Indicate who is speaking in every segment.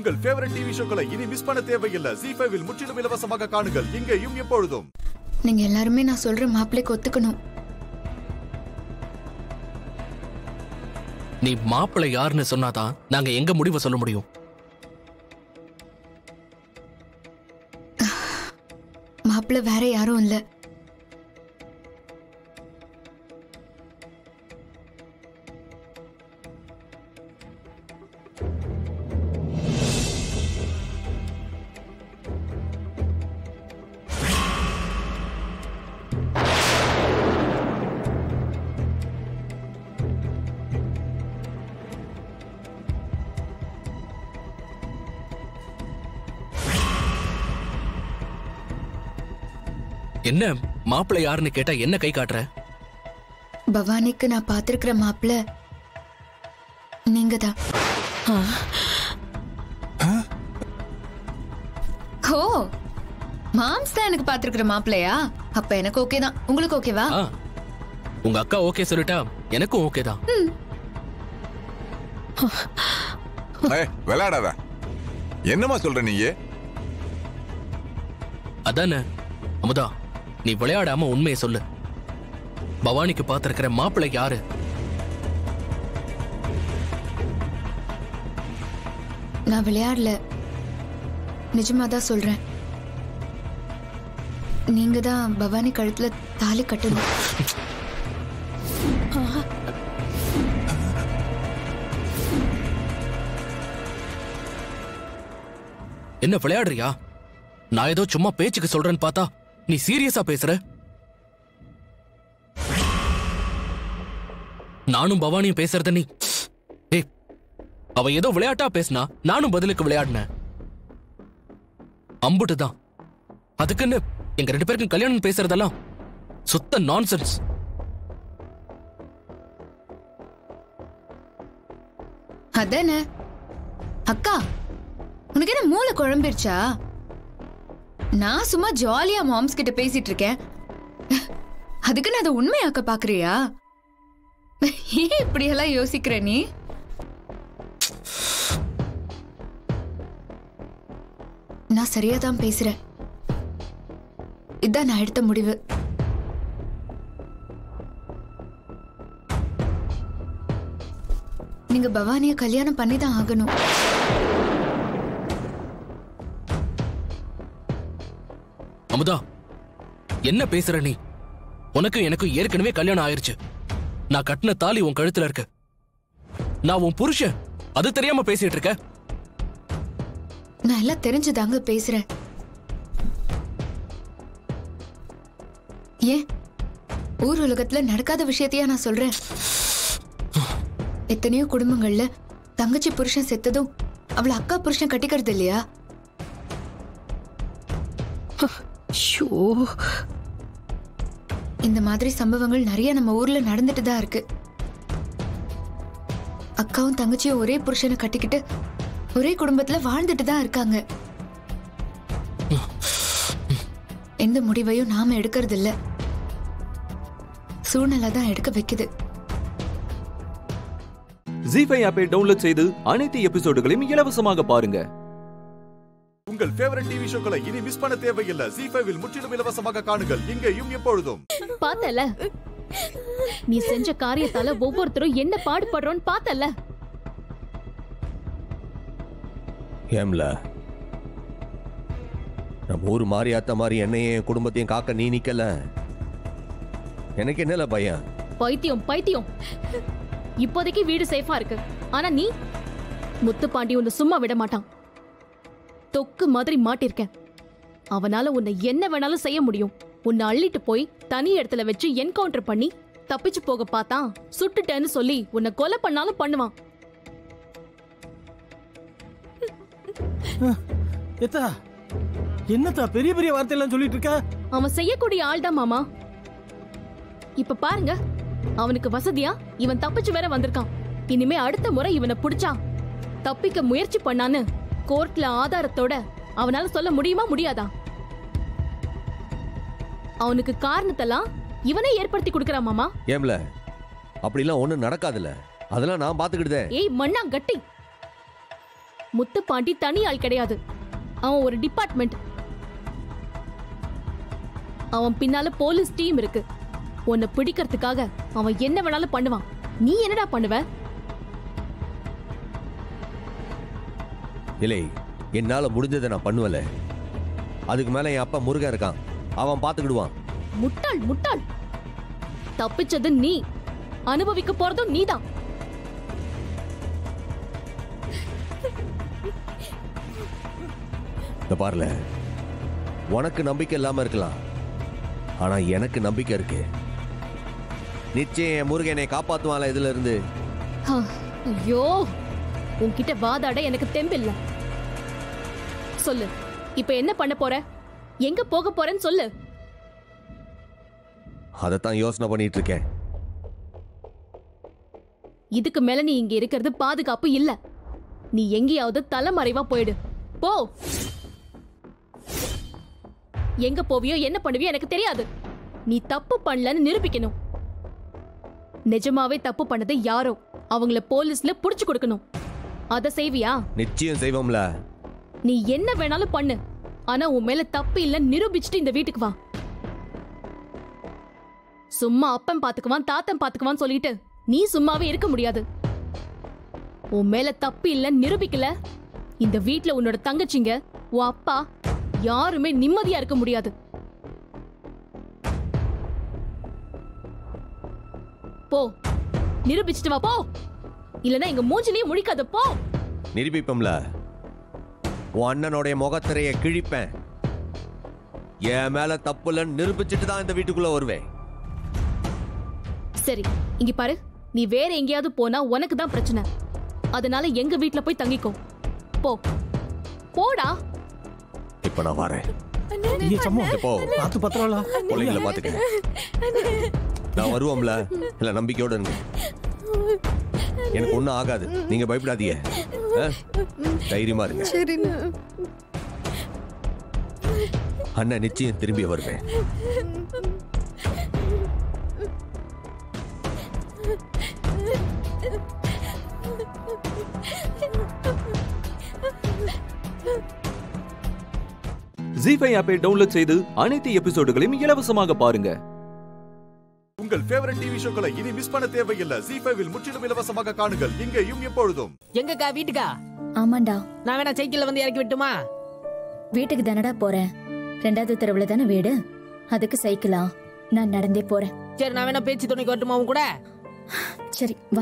Speaker 1: உங்கள் favourite TV ஷோக்களை இனி miss பண்ண தேவையில்லை ஜி ஃபைவில் முற்றிலும் இலவசமாக காணுங்கள் இங்கேயும் எப்பொழுதும்
Speaker 2: நீங்க எல்லாருமே நான் சொல்ற மாப்பிள்ளைக்கு ஒத்துக்கணும்
Speaker 3: நீ மாப்பிள்ளை யாருன்னு சொன்னாதான் நாங்க எங்க முடிவை சொல்ல முடியும்
Speaker 2: மாப்பிள்ளை வேற யாரும் இல்ல
Speaker 3: என்ன மாப்பிள்ளை யாருன்னு கேட்டா என்ன கை காட்டுற
Speaker 2: பவானிக்கு நான் பார்த்திருக்கிற மாப்பிள்ளை நீங்க தான் ஓ மாம்ஸ் தான் எனக்கு பார்த்திருக்கிற மாப்பிள்ளையா அப்ப எனக்கு ஓகே தான் உங்களுக்கு ஓகேவா
Speaker 3: ஆ உங்க அக்கா ஓகே சொல்லிட்டா எனக்கும் ஓகே தான்
Speaker 4: ஏய், விளையாடாத என்னம்மா சொல்ற நீயே
Speaker 3: அதானே அமுதா நீ விளையாடாம உண்மையை சொல்லு பவானிக்கு பார்த்திருக்கிற மாப்பிள்ளை யாரு
Speaker 2: நான் விளையாடல நிஜமா தான் சொல்றேன் நீங்க தான் பவானி கழுத்துல தாலி கட்டணும்
Speaker 3: என்ன விளையாடுறியா நான் ஏதோ சும்மா பேச்சுக்கு சொல்றேன்னு பார்த்தா நீ சீரியஸா பேசுற நானும் பவானியும் பேசுறத நீ ஏய் அவ ஏதோ விளையாட்டா பேசினா நானும் பதிலுக்கு விளையாடினேன் அம்புட்டு தான் அதுக்குன்னு எங்க ரெண்டு பேருக்கும் கல்யாணம் பேசுறதெல்லாம் சுத்த நான்சென்ஸ்
Speaker 2: அதானே அக்கா உனக்கு என்ன மூளை குழம்பிருச்சா நான் சும்மா ஜாலியா மாம்ஸ் கிட்ட பேசிட்டு இருக்கேன் அதுக்கு நான் அதை உண்மையாக்க பாக்குறியா ஏன் இப்படியெல்லாம் யோசிக்கிற நீ நான் சரியா தான் பேசுறேன் இதான் நான் எடுத்த முடிவு நீங்க பவானிய கல்யாணம் பண்ணி தான் ஆகணும்
Speaker 3: அமுதா என்ன பேசுற நீ உனக்கு எனக்கும் ஏற்கனவே கல்யாணம் ஆயிருச்சு நான் கட்டின தாலி உன் கழுத்துல இருக்கு நான் உன் புருஷன் அது தெரியாம பேசிட்டு இருக்க
Speaker 2: நான் எல்லாம் தெரிஞ்சுதாங்க பேசுறேன் ஏன் ஊர் உலகத்துல நடக்காத விஷயத்தையா நான் சொல்றேன் எத்தனையோ குடும்பங்கள்ல தங்கச்சி புருஷன் செத்ததும் அவள அக்கா புருஷன் கட்டிக்கிறது இல்லையா
Speaker 5: ஷோ
Speaker 2: இந்த மாதிரி சம்பவங்கள் நிறைய நம்ம ஊர்ல நடந்துட்டு தான் இருக்கு அக்காவும் தங்கச்சியும் ஒரே புருஷனை கட்டிக்கிட்டு ஒரே குடும்பத்துல வாழ்ந்துட்டு தான் இருக்காங்க எந்த முடிவையும் நாம எடுக்கிறது இல்ல சூழ்நிலை தான் எடுக்க வைக்குது
Speaker 6: ஜி ஃபைவ் ஆப்பை டவுன்லோட் செய்து அனைத்து எபிசோடுகளையும் இலவசமாக பாருங்க
Speaker 1: உங்கள் ஃபேவரட் டிவி ஷோக்களை இனி மிஸ் பண்ண தேவையில்லை ஜி ஃபைவில் முற்றிலும் இலவசமாக காணுங்கள் இங்கேயும் எப்பொழுதும்
Speaker 5: பார்த்தல நீ செஞ்ச காரியத்தால ஒவ்வொருத்தரும் என்ன பாடுபடுறோன்னு பார்த்தல
Speaker 7: ஏம்ல நம்ம ஊர் மாரியாத்த மாதிரி என்னையும் என் குடும்பத்தையும் காக்க நீ நிக்கல எனக்கு என்னல பயம்
Speaker 5: பைத்தியம் பைத்தியம் இப்போதைக்கு வீடு சேஃபா இருக்கு ஆனா நீ முத்துப்பாண்டி உன்னை சும்மா விட மாட்டான் தொக்கு மாதிரி மாட்டிருக்க அவனால உன்னை என்ன வேணாலும் செய்ய முடியும் உன்னை அள்ளிட்டு போய் தனி இடத்துல வச்சு என்கவுண்டர் பண்ணி தப்பிச்சு போக பார்த்தான் சுட்டுட்டேன்னு சொல்லி உன்னை கொலை பண்ணாலும் பண்ணுவான்
Speaker 8: எத்தா என்னத்தா பெரிய பெரிய வார்த்தையெல்லாம் சொல்லிட்டு இருக்க
Speaker 5: அவன் செய்யக்கூடிய ஆள்தான் மாமா இப்ப பாருங்க அவனுக்கு வசதியா இவன் தப்பிச்சு வேற வந்திருக்கான் இனிமே அடுத்த முறை இவனை புடிச்சா தப்பிக்க முயற்சி பண்ணான்னு கோர்ட்ல ஆதாரத்தோட அவனால சொல்ல முடியுமா முடியாதா அவனுக்கு காரணத்தெல்லாம் இவனே ஏற்படுத்தி கொடுக்கறான் மாமா
Speaker 7: ஏம்ல அப்படிலாம் ஒண்ணும் நடக்காதுல்ல அதெல்லாம் நான் பாத்துக்கிட்டுதே
Speaker 5: ஏய் மண்ணா கட்டி முத்து பாண்டி தனி ஆள் கிடையாது அவன் ஒரு டிபார்ட்மெண்ட் அவன் பின்னால போலீஸ் டீம் இருக்கு உன்னை பிடிக்கிறதுக்காக அவன் என்ன வேணாலும் பண்ணுவான் நீ என்னடா பண்ணுவ
Speaker 7: இல்லை என்னால முடிஞ்சதை நான் பண்ணுவல அதுக்கு மேல என் அப்பா முருகன் இருக்கான் அவன் பாத்துக்கிடுவான்
Speaker 5: முட்டாள் முட்டாள் தப்பிச்சது நீ அனுபவிக்க போறதும் நீதான்
Speaker 7: இந்த பாருல உனக்கு நம்பிக்கை இல்லாம இருக்கலாம் ஆனா எனக்கு நம்பிக்கை இருக்கு நிச்சயம் என் முருகன் என்னை காப்பாத்துவான்ல இதுல இருந்து
Speaker 5: ஆ, ஐயோ உன்கிட்ட வாதாட எனக்கு தெம்பில்ல சொல்லு இப்ப என்ன பண்ண போற எங்க போக போறேன்னு சொல்லு
Speaker 7: அதைத்தான் யோசனை பண்ணிட்டு இருக்கேன்
Speaker 5: இதுக்கு மேல நீ இங்க இருக்கிறது பாதுகாப்பு இல்ல நீ எங்கேயாவது தலைமறைவா போயிடு போ எங்க போவியோ என்ன பண்ணுவியோ எனக்கு தெரியாது நீ தப்பு பண்ணலன்னு நிரூபிக்கணும் நிஜமாவே தப்பு பண்ணது யாரோ அவங்கள போலீஸ்ல புடிச்சு கொடுக்கணும் அத செய்வியா
Speaker 7: நிச்சயம் செய்வோம்ல
Speaker 5: நீ என்ன வேணாலும் பண்ணு ஆனா உன் மேல தப்பு இல்ல நிரூபிச்சுட்டு இந்த வீட்டுக்கு வா சும்மா அப்பன் பாத்துக்குவான் தாத்தன் பாத்துக்குவான் சொல்லிட்டு நீ சும்மாவே இருக்க முடியாது உன் மேல தப்பு இல்ல நிரூபிக்கல இந்த வீட்ல உன்னோட தங்கச்சிங்க உன் அப்பா யாருமே நிம்மதியா இருக்க முடியாது போ நிரூபிச்சிட்டு வா போ இல்லனா எங்க மூஞ்சிலேயே முழிக்காத போ
Speaker 7: நிரூபிப்போம்ல உன் அண்ணனுடைய முகத்திரைய கிழிப்பேன் என் மேல தப்பு இல்லைன்னு நிரூபிச்சுட்டு தான் இந்த வீட்டுக்குள்ள வருவேன்
Speaker 5: சரி இங்க பாரு நீ வேற எங்கேயாவது போனா உனக்கு தான் பிரச்சனை அதனால எங்க வீட்ல போய் தங்கிக்கோ போ போடா
Speaker 7: இப்ப நான் வரேன்
Speaker 8: ஐயே சம்மோ
Speaker 7: போ
Speaker 8: பார்த்து பத்திரம்ல
Speaker 7: பிள்ளைங்களை பாத்துக்க நான் வருவோம்ல இல்ல நம்பிக்கையோட இருங்க எனக்கு ஒண்ணும் ஆகாது நீங்க பயப்படாதீங்க ஆ? தைரியமா இருங்க அண்ணன் நிச்சயம் திரும்பி வருவேன்
Speaker 6: ஜி ஃபைவ் ஆப்பை டவுன்லோட் செய்து அனைத்து எபிசோடுகளையும் இலவசமாக பாருங்க
Speaker 1: உங்கள் ஃபேவரட் டிவி ஷோக்களை இனி மிஸ் பண்ண தேவையில்லை ஜி ஃபைவில் முற்றிலும் இலவசமாக காணுங்கள் இங்கேயும் எப்பொழுதும்
Speaker 9: எங்கக்கா வீட்டுக்கா
Speaker 2: ஆமாண்டா
Speaker 9: நான் வேணா சைக்கிள்ல வந்து இறக்கி விட்டுமா
Speaker 2: வீட்டுக்கு தானடா போறேன் ரெண்டாவது தெருவுல தானே வீடு அதுக்கு சைக்கிளா நான் நடந்தே போறேன்
Speaker 9: சரி நான் வேணா பேச்சு துணைக்கு வரட்டுமா உன் கூட
Speaker 2: சரி வா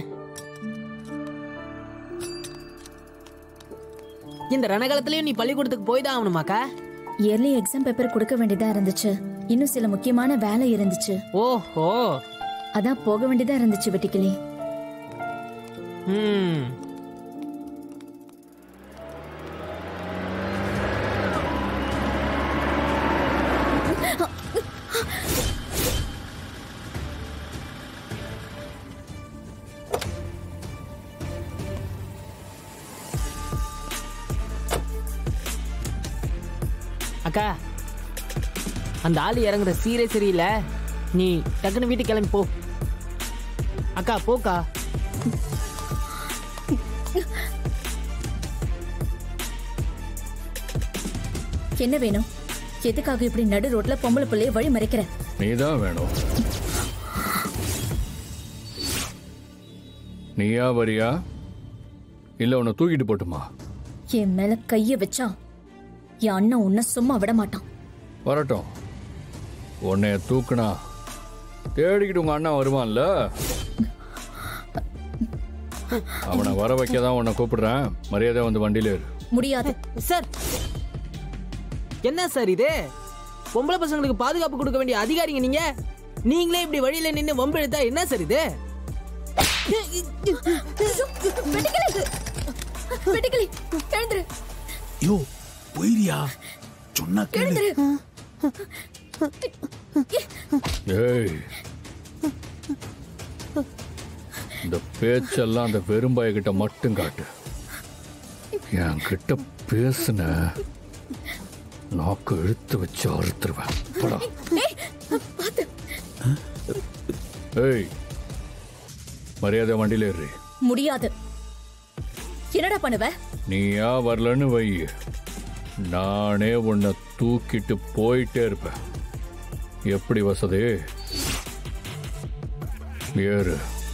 Speaker 9: இந்த ரணகாலத்திலயும் நீ பள்ளிக்கூடத்துக்கு போய் தான் ஆகணுமாக்கா
Speaker 2: இயர்லி எக்ஸாம் பேப்பர் கொடுக்க வேண்டியதா இருந்துச்சு இன்னும் சில முக்கியமான வேலை இருந்துச்சு
Speaker 9: ஓஹோ
Speaker 2: அதான் போக வேண்டியதா இருந்துச்சு வெட்டிக்கிளி
Speaker 9: ம் அக்கா அந்த ஆள் இறங்குற சீரே சரியில்லை நீ டக்குன்னு வீட்டுக்கு கிளம்பி போ அக்கா போக்கா
Speaker 2: என்ன வேணும் எதுக்காக இப்படி நடு ரோட்ல பொம்பளை பிள்ளைய வழி மறைக்கிற
Speaker 10: நீதான் வேணும் நீயா வரியா இல்ல உன்னை தூக்கிட்டு போட்டுமா
Speaker 2: என் மேல கைய வச்சா என் அண்ணன் உன்னை சும்மா விட மாட்டான்
Speaker 10: வரட்டும் உன்னைய தூக்குனா தேடிக்கிட்டு உங்க அண்ணன் வருவான்ல அவனை வர வைக்க தான் உன்னை கூப்பிடுறேன் மரியாதை வந்து வண்டியில ஏறு
Speaker 2: முடியாது
Speaker 9: சார் என்ன சார் இது பொம்பளை பசங்களுக்கு பாதுகாப்பு கொடுக்க வேண்டிய அதிகாரிங்க நீங்க நீங்களே இப்படி வழியில நின்னு வம்பு எடுத்தா என்ன சார் இது
Speaker 2: வெட்டிக்கிளி எழுந்துரு
Speaker 8: யோ போயிரியா சொன்னா கேளு
Speaker 10: ஏய் இந்த பேச்செல்லாம் அந்த வெறும்பாய கிட்ட மட்டும் காட்டு என் கிட்ட பேசுன நாக்கு இழுத்து வச்சு அறுத்துருவேன் போடா. ஏய் மரியாதை வண்டியில ஏறி
Speaker 2: முடியாது என்னடா பண்ணுவ
Speaker 10: நீயா வரலன்னு வை நானே உன்னை தூக்கிட்டு போயிட்டே இருப்பேன் எப்படி வசதி ஏறு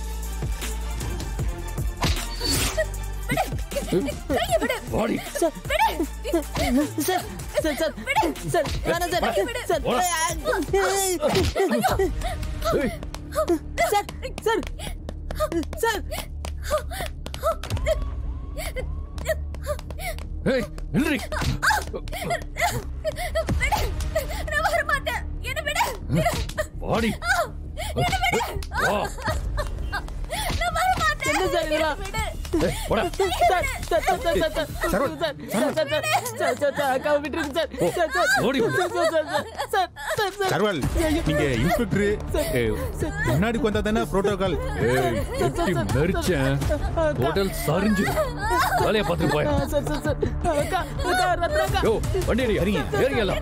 Speaker 10: வாடி
Speaker 9: sir sir sir sir sir வேணாம் sir sir sir sir sir
Speaker 10: ஏய் நில்றி வாடி வா
Speaker 9: என்ன சார் இதெல்லாம்
Speaker 10: ஏய், போடா.
Speaker 9: Sir sir sir sir sir sir sir sir sir sir sir sir அக்காவை விட்டுருங்க சார் சார் சார்
Speaker 10: ஓடி போ.
Speaker 9: Sir sir sir sir sir sir
Speaker 11: சர்வல் நீங்க இன்ஸ்பெக்டர்
Speaker 10: ஏய்,
Speaker 11: முன்னாடி வந்தா தானே புரோட்டோகால்
Speaker 10: ஏய் எட்டி மெரிச்சேன் ஹோட்டல் சரிஞ்சு வேலையை பார்த்துட்டு போய்
Speaker 9: சார் சார் சார் அக்கா அக்கா ரத்னா
Speaker 10: யோ வண்டி ஏறி ஏறிங்க ஏறிங்க எல்லாம்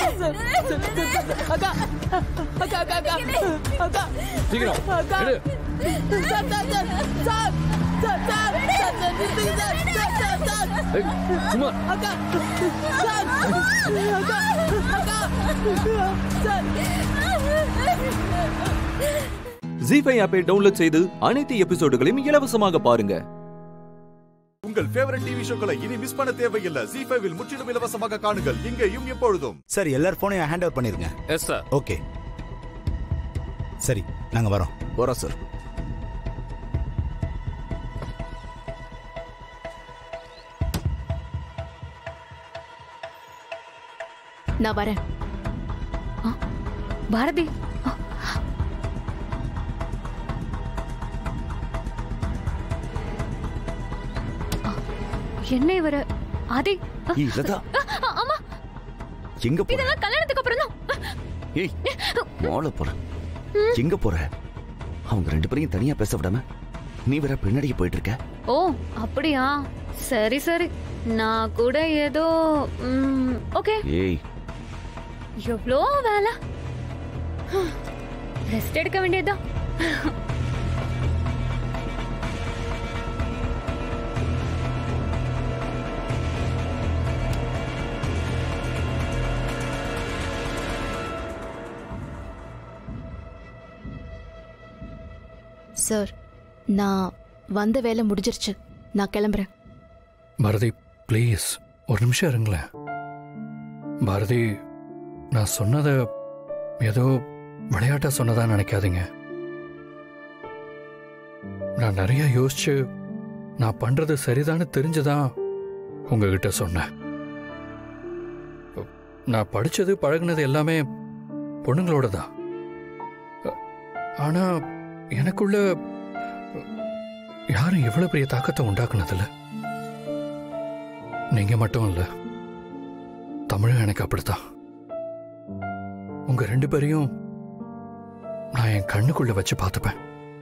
Speaker 9: அக்கா அக்கா அக்கா அக்கா அக்கா
Speaker 10: சீக்கிரம்
Speaker 9: அக்கா
Speaker 10: எடு
Speaker 9: sir sir sir sir sir sir sir sir நிறுத்துங்க சார் சார் சார் சார்
Speaker 10: ஏய், சும்மா
Speaker 9: அக்கா சார் அக்கா அக்கா சார்
Speaker 6: ஜி ஃபைவ் ஆப்பை டவுன்லோட் செய்து அனைத்து எபிசோடுகளையும் இலவசமாக பாருங்க
Speaker 1: உங்கள் ஃபேவரட் டிவி ஷோக்களை இனி மிஸ் பண்ண தேவையில்லை ஜி ஃபைவில் முற்றிலும் இலவசமாக காணுங்கள் இங்கேயும் எப்பொழுதும்
Speaker 11: சார் எல்லார் போனையும் ஹேண்ட் ஓவர் பண்ணிருங்க
Speaker 3: எஸ் சார்
Speaker 11: ஓகே சரி நாங்க வரோம்
Speaker 1: வரோம் சார்
Speaker 5: நான் வரேன்
Speaker 2: பாரதி என்ன இவரு ஆதி
Speaker 12: ஏய் லதா
Speaker 2: ஆ, ஆமா
Speaker 12: எங்க போற
Speaker 2: இதெல்லாம் கல்யாணத்துக்கு அப்புறம் தான்
Speaker 12: ஏய் மால போற எங்க போற அவங்க ரெண்டு பேரையும் தனியா பேச விடாம நீ வேற பின்னாடியே போயிட்டு இருக்க
Speaker 2: ஓ அப்படியா சரி சரி நான் கூட ஏதோ ம், ஓகே
Speaker 12: ஏய்
Speaker 2: எவ்வளோ வேலை ரெஸ்ட் எடுக்க வேண்டியதுதான்
Speaker 5: சார் நான் வந்த வேலை முடிஞ்சிருச்சு நான் கிளம்புறேன்
Speaker 10: பாரதி ப்ளீஸ் ஒரு நிமிஷம் இருங்களேன் பாரதி நான் சொன்னதை ஏதோ விளையாட்டா சொன்னதா நினைக்காதீங்க நான் நிறைய யோசிச்சு நான் பண்றது சரிதான்னு தெரிஞ்சுதான் உங்ககிட்ட சொன்னேன் நான் படிச்சது பழகுனது எல்லாமே பொண்ணுங்களோட தான் ஆனா எனக்குள்ள யாரும் இவ்வளவு பெரிய தாக்கத்தை உண்டாக்குனதில்ல நீங்க மட்டும் இல்ல தமிழும் எனக்கு அப்படித்தான் உங்க ரெண்டு பேரையும் நான் என் கண்ணுக்குள்ள வச்சு பார்த்துப்பேன்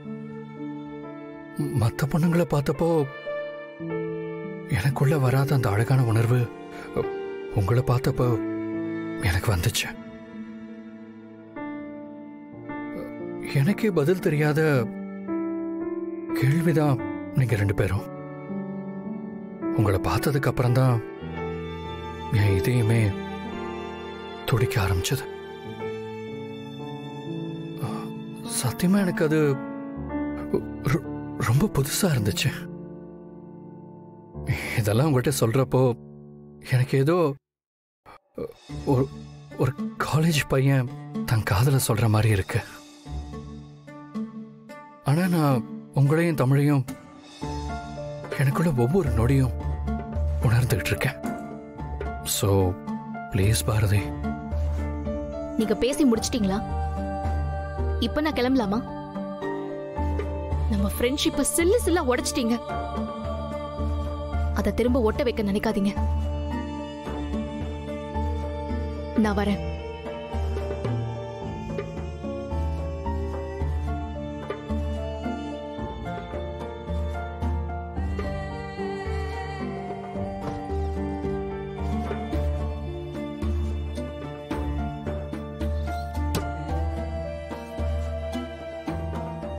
Speaker 10: ம- மத்த பொண்ணுங்களை பார்த்தப்போ எனக்குள்ள வராத அந்த அழகான உணர்வு அ, உங்களை பார்த்தப்போ எனக்கு வந்துச்சு எனக்கே பதில் தெரியாத கேள்விதான் நீங்க ரெண்டு பேரும் உங்களை பார்த்ததுக்கு அப்புறம்தான் என் இதயமே துடிக்க ஆரம்பிச்சது ஆ, சத்தியமா எனக்கு அது ரொ- ரொம்ப புதுசா இருந்துச்சு இதெல்லாம் உங்கள்கிட்ட சொல்றப்போ எனக்கு ஏதோ ஒரு ஒரு காலேஜ் பையன் தன் காதல சொல்ற மாதிரி இருக்கு ஆனா நான் உங்களையும் தமிழையும் எனக்குள்ள ஒவ்வொரு நொடியும் உணர்ந்துகிட்டு இருக்கேன் ஸோ ப்ளீஸ் பாரதி
Speaker 5: நீங்க பேசி முடிச்சிட்டீங்களா இப்ப நான் கிளம்பலாமா நம்ம ஃப்ரெண்ட்ஷிப்ப சில்லு சில்லா உடைச்சிட்டீங்க அத திரும்ப ஒட்ட வைக்க நினைக்காதீங்க நான் வரேன்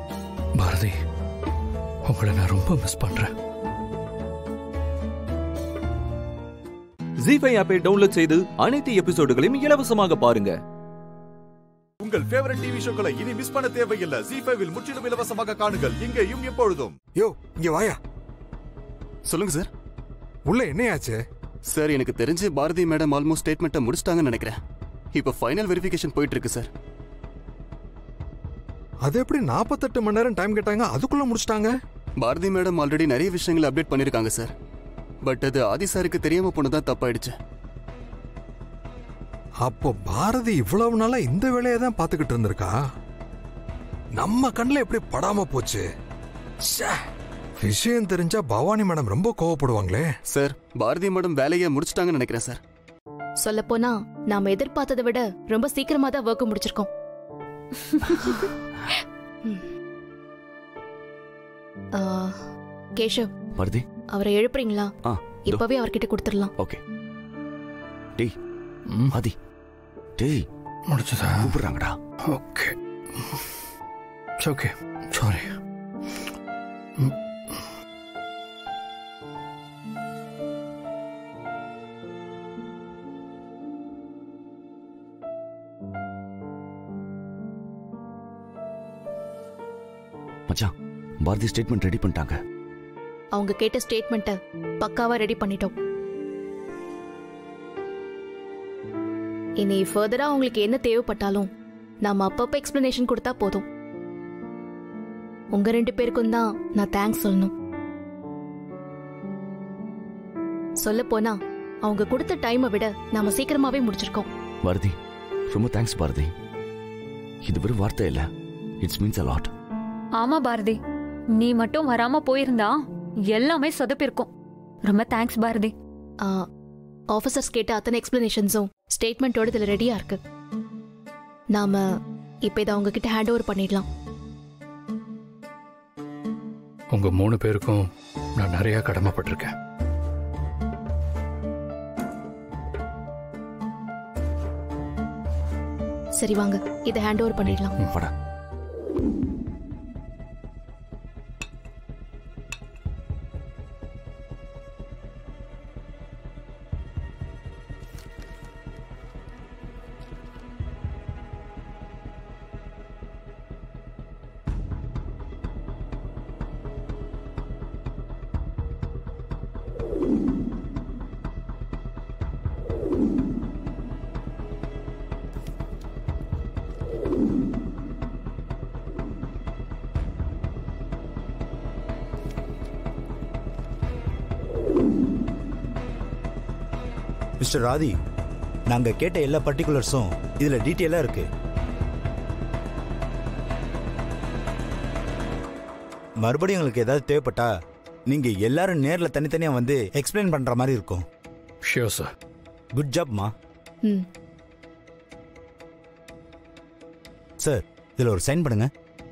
Speaker 10: பாரதி உங்களை நான் ரொம்ப மிஸ் பண்றேன்
Speaker 6: ஜி ஃபைவ் ஆப்பை டவுன்லோட் செய்து அனைத்து எபிசோடுகளையும் இலவசமாக பாருங்க
Speaker 1: உங்கள் ஃபேவரட் டிவி ஷோக்களை இனி மிஸ் பண்ண தேவையில்லை ஜி ஃபைவில் முற்றிலும் இலவசமாக காணுங்கள் இங்கேயும் எப்பொழுதும்
Speaker 13: யோ இங்க வாயா
Speaker 14: சொல்லுங்க சார்
Speaker 13: உள்ள என்னையாச்சு
Speaker 14: சார் எனக்கு தெரிஞ்சு பாரதி மேடம் ஆல்மோஸ்ட் ஸ்டேட்மெண்ட்டை முடிச்சிட்டாங்கன்னு நினைக்கிறேன் இப்போ ஃபைனல் வெரிஃபிகேஷன் போயிட்டு இருக்கு சார்
Speaker 13: அது எப்படி நாற்பத்தெட்டு மணி நேரம் டைம் கேட்டாங்க அதுக்குள்ள முடிச்சிட்டாங்க
Speaker 14: பாரதி மேடம் ஆல்ரெடி நிறைய விஷயங்களை அப்டேட் பண்ணிருக்காங்க சார் பட் அது ஆதி சாருக்கு தெரியாம போனதான் தப்பாயிடுச்சு
Speaker 13: அப்போ பாரதி இவ்வளவு நாளா இந்த வேலையை தான் பார்த்துக்கிட்டு இருந்திருக்கா நம்ம கண்ணில் எப்படி படாம போச்சு ச்சே. விஷயம் தெரிஞ்சா பவானி மேடம் ரொம்ப கோவப்படுவாங்களே
Speaker 14: சார் பாரதி மேடம் வேலையை முடிச்சிட்டாங்கன்னு நினைக்கிறேன் சார்
Speaker 5: சொல்லப் போனா நாம எதிர்பார்த்ததை விட ரொம்ப சீக்கிரமா தான் ஒர்க் முடிச்சிருக்கோம் ம். ஆ, கேஷவ்
Speaker 12: பாரதி
Speaker 5: அவரை எழுப்புறீங்களா
Speaker 12: ஆ இதோ.
Speaker 5: இப்பவே அவர்கிட்ட கொடுத்துடலாம்
Speaker 12: ஓகே டேய் ஆதி டேய்
Speaker 10: முடிச்சதா
Speaker 12: கூப்பிடுறாங்கடா
Speaker 10: ஓகே ஓகே சாரி
Speaker 12: மச்சான் பாரதி ஸ்டேட்மெண்ட் ரெடி பண்ணிட்டாங்க
Speaker 5: அவங்க கேட்ட ஸ்டேட்மெண்ட்டை பக்காவா ரெடி பண்ணிட்டோம் இனி ஃபர்தரா அவங்களுக்கு என்ன தேவைப்பட்டாலும் நாம அப்பப்ப எக்ஸ்பிளனேஷன் கொடுத்தா போதும் உங்க ரெண்டு பேருக்கும் தான் நான் தேங்க்ஸ் சொல்லணும் சொல்ல போனா அவங்க கொடுத்த டைமை விட நாம சீக்கிரமாவே முடிச்சிருக்கோம்
Speaker 12: பாரதி ரொம்ப தேங்க்ஸ் பாரதி இது வெறும் வார்த்தை இல்ல இட்ஸ் மீன்ஸ் அ லாட்
Speaker 15: ஆமா பாரதி நீ மட்டும் வராம போயிருந்தா எல்லாமே சொதப்பிருக்கும் ரொம்ப தேங்க்ஸ் பாரதி
Speaker 5: ஆஃபீஸர்ஸ் கேட்ட அத்தனை எக்ஸ்பிளனேஷன்ஸும் ஸ்டேட்மெண்ட்டோட இதுல ரெடியா இருக்கு நாம இப்ப இதை அவங்க கிட்ட ஹேண்ட் ஓவர் பண்ணிடலாம்
Speaker 10: உங்க மூணு பேருக்கும் நான் நிறைய கடமைப்பட்டிருக்கேன்
Speaker 5: சரி வாங்க இதை ஹேண்ட் ஓவர் பண்ணிடலாம்
Speaker 12: வாடா
Speaker 11: மிஸ்டர் ராதி நாங்க கேட்ட எல்லா பர்டிகுலர்ஸும் இதுல டீட்டெயிலா இருக்கு மறுபடியும் உங்களுக்கு ஏதாவது தேவைப்பட்டா நீங்க எல்லாரும் நேர்ல தனித்தனியா வந்து எக்ஸ்பிளைன் பண்ற மாதிரி இருக்கும்
Speaker 10: ஷியோர் சார்
Speaker 11: குட் ஜாப்மா
Speaker 5: ம்
Speaker 11: சார் இதுல ஒரு சைன் பண்ணுங்க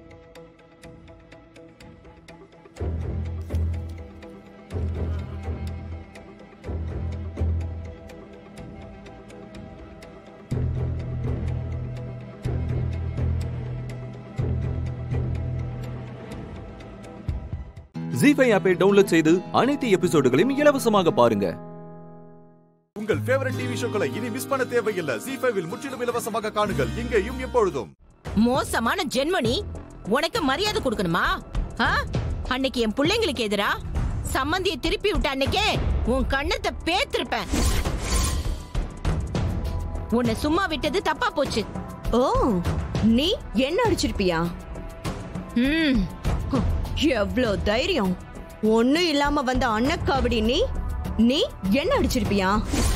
Speaker 6: ஜி ஃபைவ் ஆப்பை டவுன்லோட் செய்து அனைத்து எபிசோடுகளையும் இலவசமாக பாருங்க
Speaker 1: உங்கள் ஃபேவரட் டிவி ஷோக்களை இனி மிஸ் பண்ண தேவையில்லை ஜி ஃபைவில் முற்றிலும் இலவசமாக காணுங்கள் இங்கேயும் எப்பொழுதும்
Speaker 16: மோசமான ஜென்மனி உனக்கு மரியாதை கொடுக்கணுமா ஆ? அன்னைக்கு என் பிள்ளைங்களுக்கு எதிரா சம்மந்தியை திருப்பி விட்ட அன்னைக்கே உன் கண்ணத்தை பேத்திருப்பேன் உன்னை சும்மா விட்டது தப்பா போச்சு
Speaker 17: ஓ நீ என்ன அடிச்சிருப்பியா ம் எவ்ளோ தைரியம் ஒண்ணும் இல்லாம வந்த அன்னக்காவடி நீ நீ என்ன அடிச்சிருப்பியா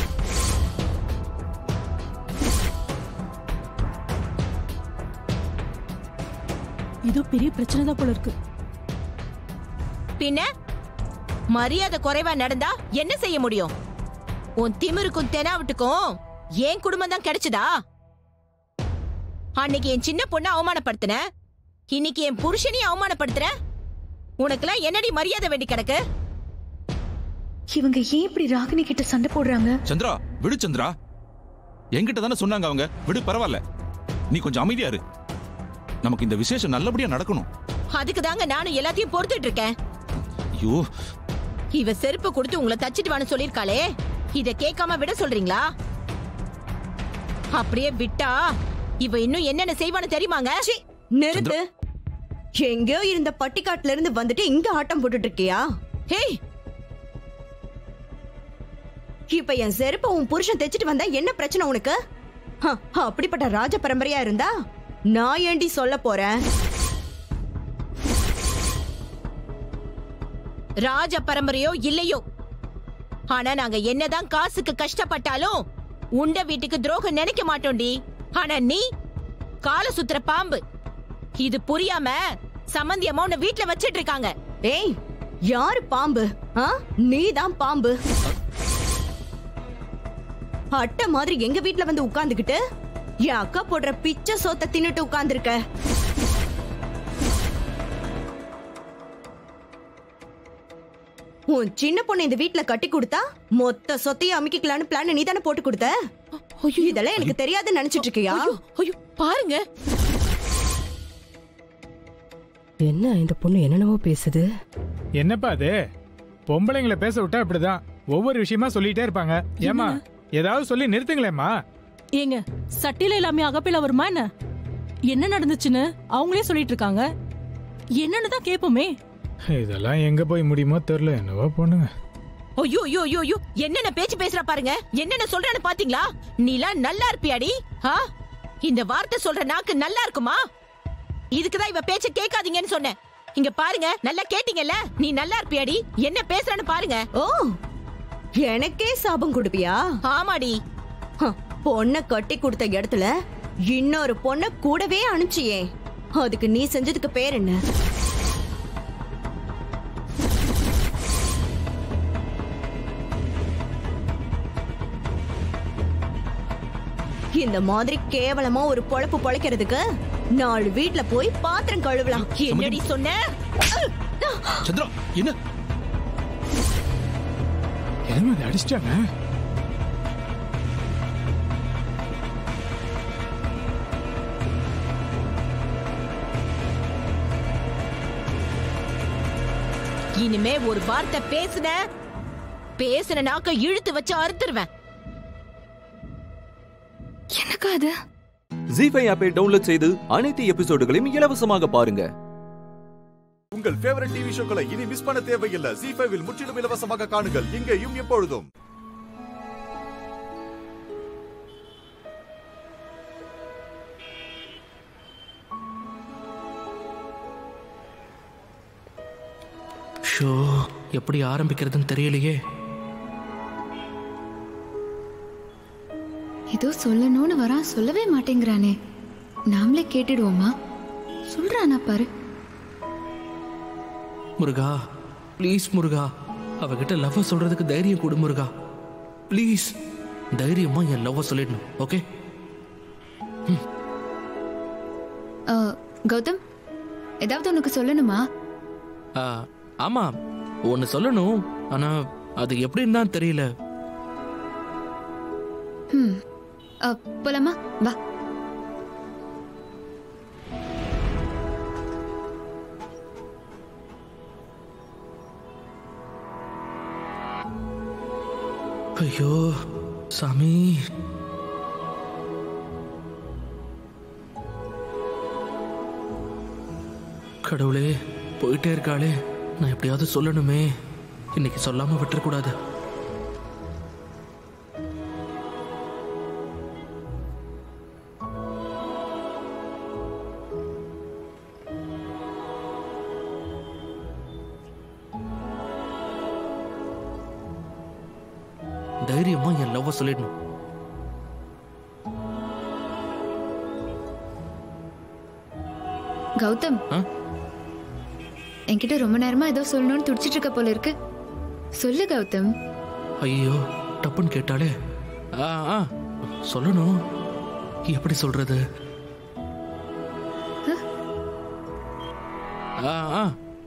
Speaker 18: ஏதோ பெரிய பிரச்சனை தான் போல இருக்கு
Speaker 16: பின்ன மரியாதை குறைவா நடந்தா என்ன செய்ய முடியும் உன் திமிருக்கும் தெனாவட்டுக்கும் என் குடும்பம் தான் கிடைச்சதா அன்னைக்கு என் சின்ன பொண்ணை அவமானப்படுத்தின இன்னைக்கு என் புருஷனையும் அவமானப்படுத்துற உனக்கெல்லாம் என்னடி மரியாதை வேண்டி கிடக்கு
Speaker 19: இவங்க ஏன் இப்படி ராகினி கிட்ட சண்டை போடுறாங்க
Speaker 20: சந்திரா விடு சந்திரா என்கிட்ட தானே சொன்னாங்க அவங்க விடு பரவாயில்ல நீ கொஞ்சம் அமைதியா இரு நமக்கு இந்த விசேஷம் நல்லபடியா நடக்கணும்
Speaker 16: அதுக்கு தாங்க நானும் எல்லாத்தையும் பொறுத்துட்டு இருக்கேன்
Speaker 20: ஐயோ
Speaker 16: இவ செருப்பு கொடுத்து உங்களை தச்சிட்டு வான்னு சொல்லிருக்காளே இத கேட்காம விட சொல்றீங்களா அப்படியே விட்டா இவ இன்னும் என்னென்ன செய்வான்னு தெரியுமாங்க
Speaker 17: நிறுத்து எங்கேயோ இருந்த பட்டிக்காட்டுல இருந்து வந்துட்டு இங்க ஆட்டம் போட்டுட்டு இருக்கியா
Speaker 16: ஹேய்
Speaker 17: இப்ப என் செருப்ப உன் புருஷன் தைச்சிட்டு வந்தா என்ன பிரச்சனை உனக்கு ஹ, அப்படிப்பட்ட ராஜ பரம்பரையா இருந்தா நான் ஏண்டி சொல்ல போறேன்
Speaker 16: ராஜ பரம்பரையோ இல்லையோ ஆனா நாங்க என்னதான் காசுக்கு கஷ்டப்பட்டாலும் உண்ட வீட்டுக்கு துரோகம் நினைக்க மாட்டோம்டி ஆனா நீ கால சுத்துற பாம்பு இது புரியாம சம்மந்தி அம்மா உன்னை வீட்டுல வச்சிட்டு இருக்காங்க
Speaker 17: ஏய் யாரு பாம்பு நீதான் பாம்பு அட்டை மாதிரி எங்க வீட்ல வந்து உட்கார்ந்துகிட்டு என் அக்கா போடுற பிச்சை சோத்த தின்னுட்டு உட்கார்ந்துருக்க உன் சின்ன பொண்ணு இந்த வீட்ல கட்டி கொடுத்தா மொத்த சொத்தையும் அமைக்கலான்னு பிளான் நீ தானே போட்டு கொடுத்த இதெல்லாம் எனக்கு தெரியாதுன்னு நினைச்சிட்டு இருக்கியா
Speaker 16: ஐயோ பாருங்க
Speaker 21: என்ன இந்த பொண்ணு என்னென்னவோ பேசுது
Speaker 22: என்னப்பா அது பொம்பளைங்களை பேச விட்டா இப்படிதான் ஒவ்வொரு விஷயமா சொல்லிட்டே இருப்பாங்க ஏமா ஏதாவது சொல்லி நிறுத்துங்களேம்மா
Speaker 18: ஏங்க சட்டில எல்லாமே அகப்பில வருமா என்ன என்ன நடந்துச்சுன்னு அவங்களே சொல்லிட்டு இருக்காங்க என்னன்னு தான் கேட்போமே
Speaker 22: இதெல்லாம் எங்க போய் முடியுமோ தெரியல என்னவோ பண்ணுங்க
Speaker 16: ஐயோ ஐயோ ஐயோ ஐயோ என்னென்ன பேச்சு பேசுறா பாருங்க என்னென்ன சொல்றான்னு பாத்தீங்களா நீலாம் நல்லா இருப்பியாடி ஆ இந்த வார்த்தை சொல்ற நாக்கு நல்லா இருக்குமா இதுக்குதான் இவ பேச்ச கேட்காதீங்கன்னு சொன்னேன் இங்க பாருங்க நல்லா கேட்டீங்கல்ல நீ நல்லா இருப்பியாடி என்ன பேசுறான்னு பாருங்க
Speaker 17: ஓ எனக்கே சாபம் கொடுப்பியா
Speaker 16: ஆமாடி
Speaker 17: பொண்ண கட்டி கொடுத்த இடத்துல இன்னொரு பொண்ண கூடவே அனுப்பிச்சியே அதுக்கு நீ செஞ்சதுக்கு பேர் என்ன இந்த மாதிரி கேவலமா ஒரு பொழப்பு பொழைக்கிறதுக்கு நாலு வீட்ல போய் பாத்திரம் கழுவலாம்
Speaker 16: என்னடி சொன்ன
Speaker 20: சந்திரா என்ன
Speaker 22: எதுவும் அடிச்சிட்டாங்க
Speaker 16: இனிமே ஒரு வார்த்தை பேசுன பேசுன நாக்க இழுத்து வச்சு அறுத்துருவேன்
Speaker 15: எனக்கு அது
Speaker 6: ஜி ஃபைவ் ஆப்பை டவுன்லோட் செய்து அனைத்து எபிசோடுகளையும் இலவசமாக பாருங்க
Speaker 1: உங்கள் ஃபேவரட் டிவி ஷோக்களை இனி மிஸ் பண்ண தேவையில்லை ஜி ஃபைவில் முற்றிலும் இலவசமாக காணுங்கள் இங்கேயும் எப்பொழுதும்
Speaker 3: ஷோ எப்படி ஆரம்பிக்கிறதுன்னு தெரியலையே
Speaker 23: ஏதோ சொல்லணும்னு வரான் சொல்லவே மாட்டேங்கிறானே நாமளே கேட்டுடுவோமா சொல்றானா பாரு
Speaker 3: முருகா ப்ளீஸ் முருகா அவகிட்ட லவ் சொல்றதுக்கு தைரியம் கொடு முருகா ப்ளீஸ் தைரியமா என் லவ் சொல்லிடணும் ஓகே
Speaker 23: அ, கௌதம் ஏதாவது உனக்கு சொல்லணுமா
Speaker 3: ஆமா ஒன்னு சொல்லணும் ஆனா அது எப்படின்னு தான் தெரியல
Speaker 23: ம் அ, போலாமா வா
Speaker 3: ஐயோ சாமி கடவுளே போயிட்டே இருக்காளே நான் எப்படியாவது சொல்லணுமே இன்னைக்கு சொல்லாம விட்டுறக்கூடாது தைரியமா என் லவ் சொல்லிடணும்
Speaker 23: கௌதம்
Speaker 3: ஆ?
Speaker 23: என்கிட்ட ரொம்ப நேரமா ஏதோ சொல்லணும்னு துடிச்சிட்டு இருக்க போல இருக்கு சொல்லு கௌதம்
Speaker 3: ஐயோ டப்புன்னு கேட்டாலே ஆ ஆ சொல்லணும் எப்படி சொல்றது ஆ ஆ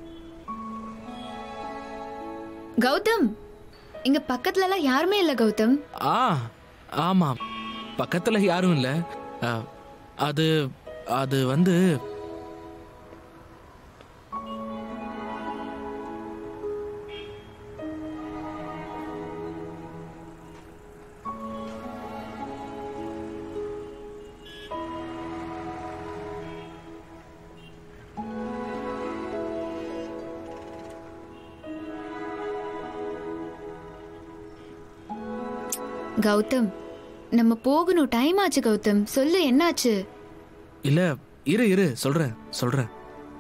Speaker 23: கௌதம் இங்க பக்கத்துல எல்லாம் யாருமே இல்ல கௌதம்
Speaker 3: ஆ ஆமாம் பக்கத்துல யாரும் இல்ல ஆ, அது அது வந்து
Speaker 23: கௌதம் நம்ம போகணும் டைம் ஆச்சு கௌதம் சொல்லு என்னாச்சு
Speaker 3: இல்ல இரு இரு சொல்றேன் சொல்றேன்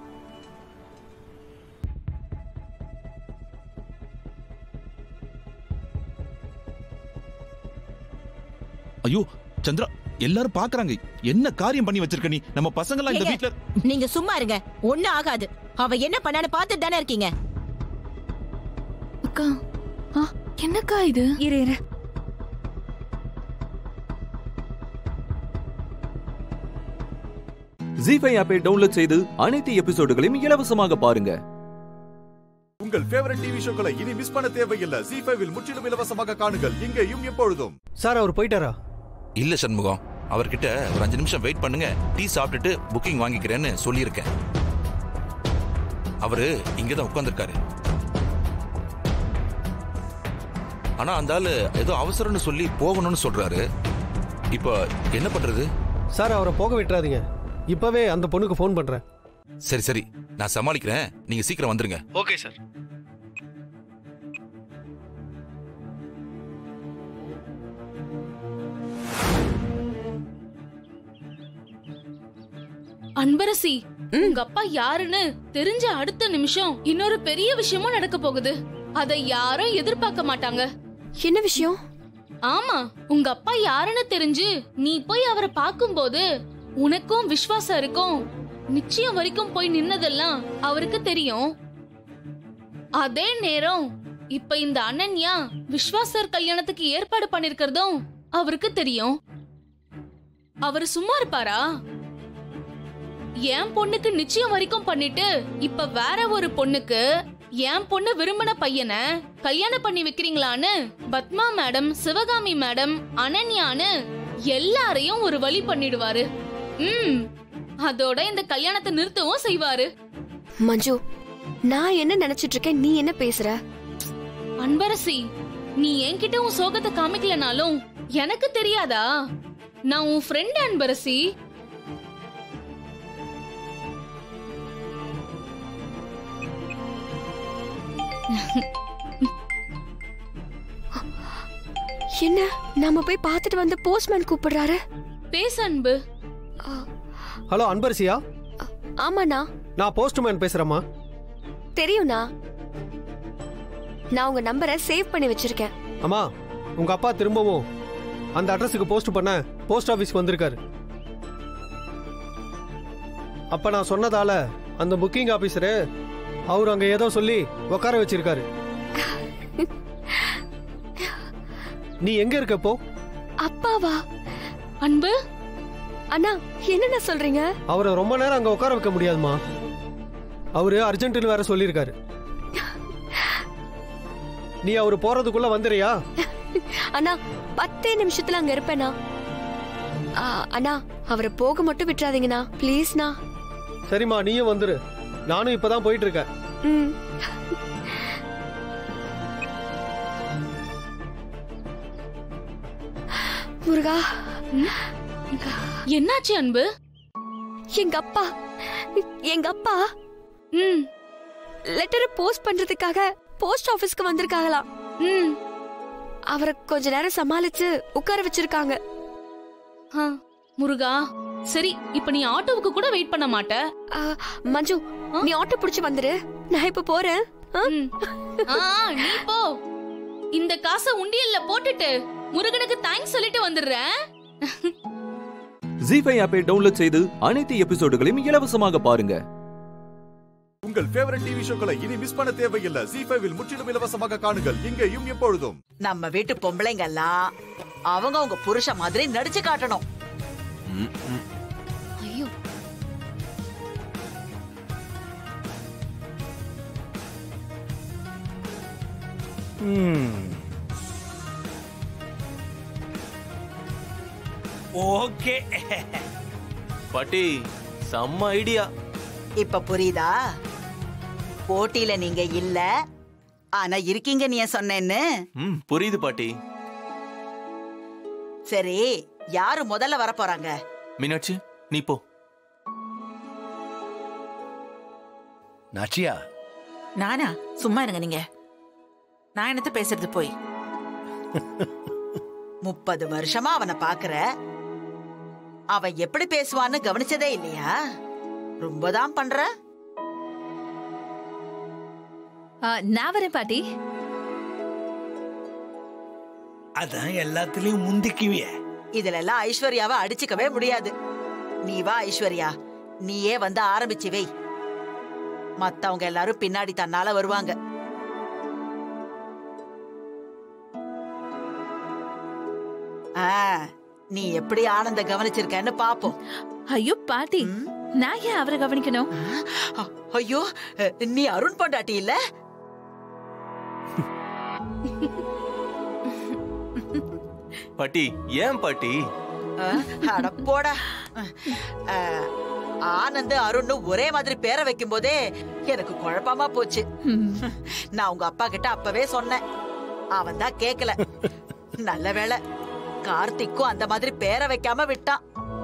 Speaker 20: ஐயோ சந்திரா எல்லாரும் பாக்குறாங்க என்ன காரியம் பண்ணி வச்சிருக்க நீ நம்ம பசங்க எல்லாம் இந்த
Speaker 16: ஏங்க,
Speaker 20: வீட்ல
Speaker 16: நீங்க சும்மா இருங்க ஒண்ணும் ஆகாது அவ என்ன பண்ணான்னு பார்த்துட்டு தானே இருக்கீங்க
Speaker 23: அக்கா ஆ என்னக்கா இது
Speaker 15: இரு இரு
Speaker 6: ஜி ஃபைவ் ஆப்பை டவுன்லோட் செய்து அனைத்து எபிசோடுகளையும் இலவசமாக பாருங்க
Speaker 1: உங்கள் ஃபேவரட் டிவி ஷோக்களை இனி மிஸ் பண்ண தேவையில்லை ஜி ஃபைவில் முற்றிலும் இலவசமாக காணுங்கள் இங்கேயும் எப்பொழுதும்
Speaker 4: சார் அவர் போயிட்டாரா
Speaker 7: இல்ல சண்முகம் அவர்கிட்ட ஒரு அஞ்சு நிமிஷம் வெயிட் பண்ணுங்க டீ சாப்பிட்டுட்டு புக்கிங் வாங்கிக்கிறேன்னு சொல்லியிருக்கேன் அவரு இங்கதான் உட்கார்ந்திருக்காரு ஆனா அந்த ஆளு ஏதோ அவசரம்னு சொல்லி போகணும்னு சொல்றாரு இப்போ என்ன பண்றது
Speaker 4: சார் அவரை போக விட்டுறாதீங்க இப்பவே அந்த பொண்ணுக்கு ஃபோன் பண்றேன்
Speaker 7: சரி சரி நான் சமாளிக்கிறேன் நீங்க சீக்கிரம் வந்துருங்க
Speaker 4: ஓகே சார்
Speaker 5: அன்பரசி உங்க அப்பா யாருன்னு தெரிஞ்ச அடுத்த நிமிஷம் இன்னொரு பெரிய விஷயமும் நடக்க போகுது அதை யாரும் எதிர்பார்க்க மாட்டாங்க
Speaker 8: என்ன விஷயம்
Speaker 5: ஆமா உங்க அப்பா யாருன்னு தெரிஞ்சு நீ போய் அவரை பார்க்கும்போது உனக்கும் விஸ்வாசம் இருக்கும் நிச்சயம் வரைக்கும் போய் நின்னதெல்லாம் அவருக்கு தெரியும் அதே நேரம் இப்ப இந்த அனன்யா விஸ்வாசர் கல்யாணத்துக்கு ஏற்பாடு பண்ணிருக்கிறதும் அவருக்கு தெரியும் அவர் சும்மா இருப்பாரா என் பொண்ணுக்கு நிச்சயம் வரைக்கும் பண்ணிட்டு இப்ப வேற ஒரு பொண்ணுக்கு என் பொண்ணு விரும்பின பையனை கல்யாணம் பண்ணி வைக்கிறீங்களான்னு பத்மா மேடம் சிவகாமி மேடம் அனன்யான்னு எல்லாரையும் ஒரு வழி பண்ணிடுவாரு ம் அதோட இந்த கல்யாணத்தை நிறுத்தவும் செய்வாரு
Speaker 8: மஞ்சு நான் என்ன நினைச்சிட்டு இருக்கேன் நீ என்ன பேசுற
Speaker 5: அன்பரசி நீ என்கிட்ட உன் சோகத்தை காமிக்கலனாலும் எனக்கு தெரியாதா நான் உன் ஃப்ரெண்ட் அன்பரசி
Speaker 8: என்ன நாம போய் பார்த்துட்டு வந்து போஸ்ட்மேன் கூப்பிடுறாரு
Speaker 5: பேச அன்பு
Speaker 4: ஹலோ அன்பரசியா
Speaker 8: ஆமாண்ணா
Speaker 4: நான் போஸ்ட்மேன் பேசுறேம்மா
Speaker 8: தெரியும்ண்ணா நான் உங்க நம்பரை சேவ் பண்ணி வச்சிருக்கேன்
Speaker 4: அம்மா உங்க அப்பா திரும்பவும் அந்த அட்ரஸுக்கு போஸ்ட் பண்ண போஸ்ட் ஆபீஸ்க்கு வந்திருக்காரு அப்ப நான் சொன்னதால அந்த புக்கிங் ஆபீசரு அவர் அங்க ஏதோ சொல்லி உட்கார வச்சிருக்காரு நீ எங்க இருக்க இப்போ
Speaker 8: அப்பாவா
Speaker 5: அன்பு
Speaker 8: அண்ணா என்னண்ணா சொல்றீங்க
Speaker 4: அவரை ரொம்ப நேரம் அங்க உட்கார வைக்க முடியாதுமா அவரு அர்ஜென்ட்னு வேற சொல்லியிருக்காரு நீ அவர் போறதுக்குள்ள வந்துறியா
Speaker 8: அண்ணா பத்தே நிமிஷத்துல அங்க இருப்பேனா ஆ, அண்ணா அவரை போக மட்டும் விட்டுறாதீங்கண்ணா ப்ளீஸ்ண்ணா
Speaker 4: சரிம்மா நீயும் வந்துரு நானும் இப்பதான் போயிட்டு இருக்கேன்
Speaker 8: ம் முருகா
Speaker 5: என்னாச்சு அன்பு
Speaker 8: எங்க அப்பா எங்க அப்பா
Speaker 5: ம்
Speaker 8: லெட்டரை போஸ்ட் பண்றதுக்காக போஸ்ட் ஆபீஸ்க்கு வந்திருக்காங்களாம்
Speaker 5: ம்
Speaker 8: அவரை கொஞ்ச நேரம் சமாளிச்சு உட்கார வச்சிருக்காங்க
Speaker 5: ஆ, முருகா சரி இப்ப நீ ஆட்டோவுக்கு கூட வெயிட் பண்ண மாட்ட
Speaker 8: ஆ, மஞ்சு நீ ஆட்டோ புடிச்சு வந்துரு நான் இப்ப போறேன் ஆ?
Speaker 5: ஆ, நீ போ இந்த காசை உண்டியல்ல போட்டுட்டு முருகனுக்கு தேங்க்ஸ் சொல்லிட்டு வந்துடுறேன்
Speaker 6: ஜி ஃபைவ் ஆப்பை டவுன்லோட் செய்து அனைத்து எபிசோடுகளையும் இலவசமாக பாருங்க
Speaker 1: உங்கள் ஃபேவரட் டிவி ஷோக்களை இனி மிஸ் பண்ண தேவையில்லை ஜி ஃபைவில் முற்றிலும் இலவசமாக காணுங்கள் இங்கேயும் எப்பொழுதும்
Speaker 24: நம்ம வீட்டு பொம்பளைங்க எல்லாம் அவங்க அவங்க புருஷன் மாதிரி நடிச்சு காட்டணும்
Speaker 5: ஐயோ
Speaker 25: ஓகே பாட்டி செம்ம ஐடியா
Speaker 24: இப்ப புரியுதா போட்டியில நீங்க இல்ல ஆனா இருக்கீங்க நீ சொன்னேன்னு
Speaker 25: ம் புரியுது பாட்டி
Speaker 24: சரி யாரு முதல்ல வர போறாங்க
Speaker 25: மீனாட்சி நீ போ
Speaker 26: நாச்சியா
Speaker 16: நானா சும்மா இருங்க நீங்க நான் என்னத்த பேசுறது போய்
Speaker 24: முப்பது வருஷமா அவனை பாக்குற அவன் எப்படி பேசுவான்னு கவனிச்சதே இல்லையா ரொம்பதான் பண்ற
Speaker 2: ஆ, நான் வரேன் பாட்டி
Speaker 9: அதான் எல்லாத்துலயும் முந்திக்குவிய
Speaker 24: இதுல எல்லாம் ஐஸ்வர்யாவை அடிச்சுக்கவே முடியாது நீ வா ஐஸ்வர்யா நீயே வந்து ஆரம்பிச்சு வை மத்தவங்க எல்லாரும் பின்னாடி தன்னால வருவாங்க ஆ, நீ எப்படி ஆனந்த கவனிச்சிருக்கன்னு பாப்போம்
Speaker 2: ஐயோ பாட்டி நான் ஏன் அவரை கவனிக்கணும்
Speaker 24: ஐயோ நீ அருண் பொண்டாட்டி இல்ல
Speaker 25: பாட்டி ஏன் பாட்டி
Speaker 24: அஹ், அட போடா அஹ், ஆனந்த் அருண் ஒரே மாதிரி பேரை வைக்கும் போதே எனக்கு குழப்பமா போச்சு நான் உங்க அப்பா கிட்ட அப்பவே சொன்னேன் அவன் தான் கேக்கல நல்ல வேளை கார்த்திக்கும் அந்த மாதிரி பேரை வைக்காம விட்டான்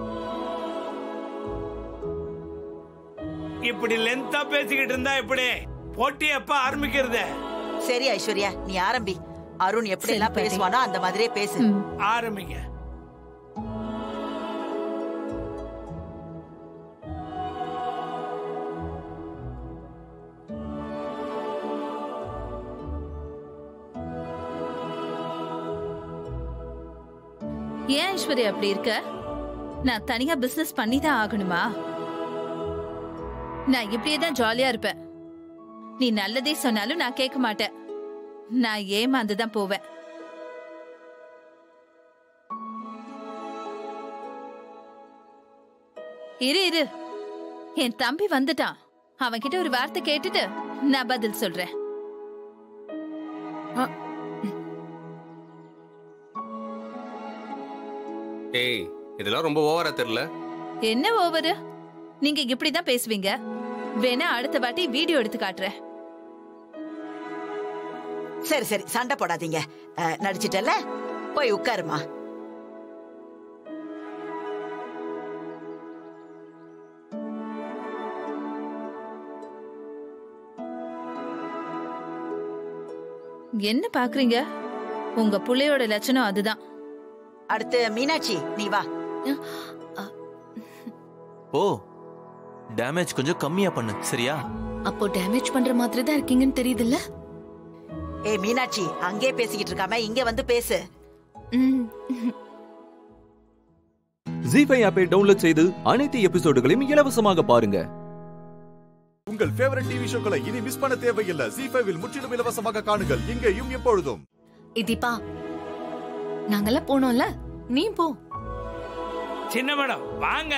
Speaker 9: இப்படி லென்த்தா பேசிக்கிட்டு இருந்தா எப்படி போட்டி எப்ப ஆரம்பிக்கிறது
Speaker 24: சரி ஐஸ்வர்யா நீ ஆரம்பி அருண் எப்படி எல்லாம்
Speaker 2: சரி, பாட்டி.
Speaker 24: பேசுவானோ அந்த மாதிரியே பேசு
Speaker 9: ஆரம்பிங்க
Speaker 2: ஏன் ஐஸ்வர்யா அப்படி இருக்க நான் தனியா பிசினஸ் பண்ணி தான் ஆகணுமா நான் இப்படியே தான் ஜாலியா இருப்பேன் நீ நல்லதே சொன்னாலும் நான் கேட்க மாட்டேன் நான் ஏமாந்து தான் போவேன் இரு இரு என் தம்பி வந்துட்டான் அவன்கிட்ட ஒரு வார்த்தை கேட்டுட்டு நான் பதில் சொல்றேன்
Speaker 12: ஏய் இதெல்லாம் ரொம்ப ஓவரா தெரியல
Speaker 2: என்ன ஓவரு நீங்க இப்படிதான் பேசுவீங்க வேணா அடுத்த வாட்டி வீடியோ எடுத்து காட்டுறேன்
Speaker 24: சரி சரி சண்டை போடாதீங்க அஹ், நடிச்சிட்டல்ல போய் உட்காருமா
Speaker 2: என்ன பாக்குறீங்க உங்க புள்ளையோட லட்சணம் அதுதான்
Speaker 24: அடுத்து மீனாட்சி நீ வா
Speaker 25: ஓ டேமேஜ் கொஞ்சம் கம்மியா பண்ணு சரியா
Speaker 13: அப்போ டேமேஜ் பண்ற மாதிரி தான் இருக்கீங்கன்னு தெரியுதுல்ல
Speaker 24: ஏய் மீனாட்சி அங்கே பேசிக்கிட்டு இருக்காம இங்க வந்து பேசு
Speaker 6: ஜி ஃபைவ் ஆப்பை டவுன்லோட் செய்து அனைத்து எபிசோடுகளையும் இலவசமாக பாருங்க
Speaker 1: உங்கள் ஃபேவரட் டிவி ஷோக்களை இனி மிஸ் பண்ண தேவையில்லை ஜி ஃபைவில் முற்றிலும் இலவசமாக காணுங்கள் இங்கேயும் எப்பொழுதும்
Speaker 13: இதீபா நாங்கெல்லாம் போனோம்ல நீ போ
Speaker 9: சின்ன மேடம் வாங்க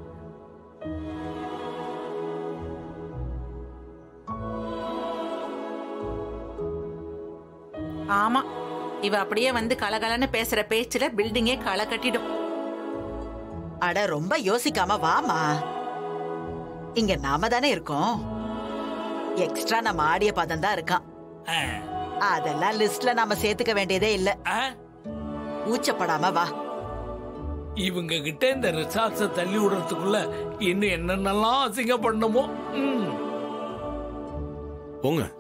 Speaker 14: ஆமா இவ அப்படியே வந்து கலகலன்னு பேசுற பேச்சுல பில்டிங்கே களை கட்டிடும்
Speaker 24: அட ரொம்ப யோசிக்காம வாமா இங்க நாம தானே இருக்கோம் எக்ஸ்ட்ரா நம்ம ஆடிய பதம் தான் இருக்கான் அதெல்லாம் லிஸ்ட்ல நாம சேர்த்துக்க வேண்டியதே இல்ல ஊச்சப்படாம வா
Speaker 9: இவங்க கிட்ட இந்த ரிசார்ட்ஸ தள்ளி விடுறதுக்குள்ள இன்னும் என்னென்னலாம் அசிங்கப்படணுமோ ம்.
Speaker 7: போங்க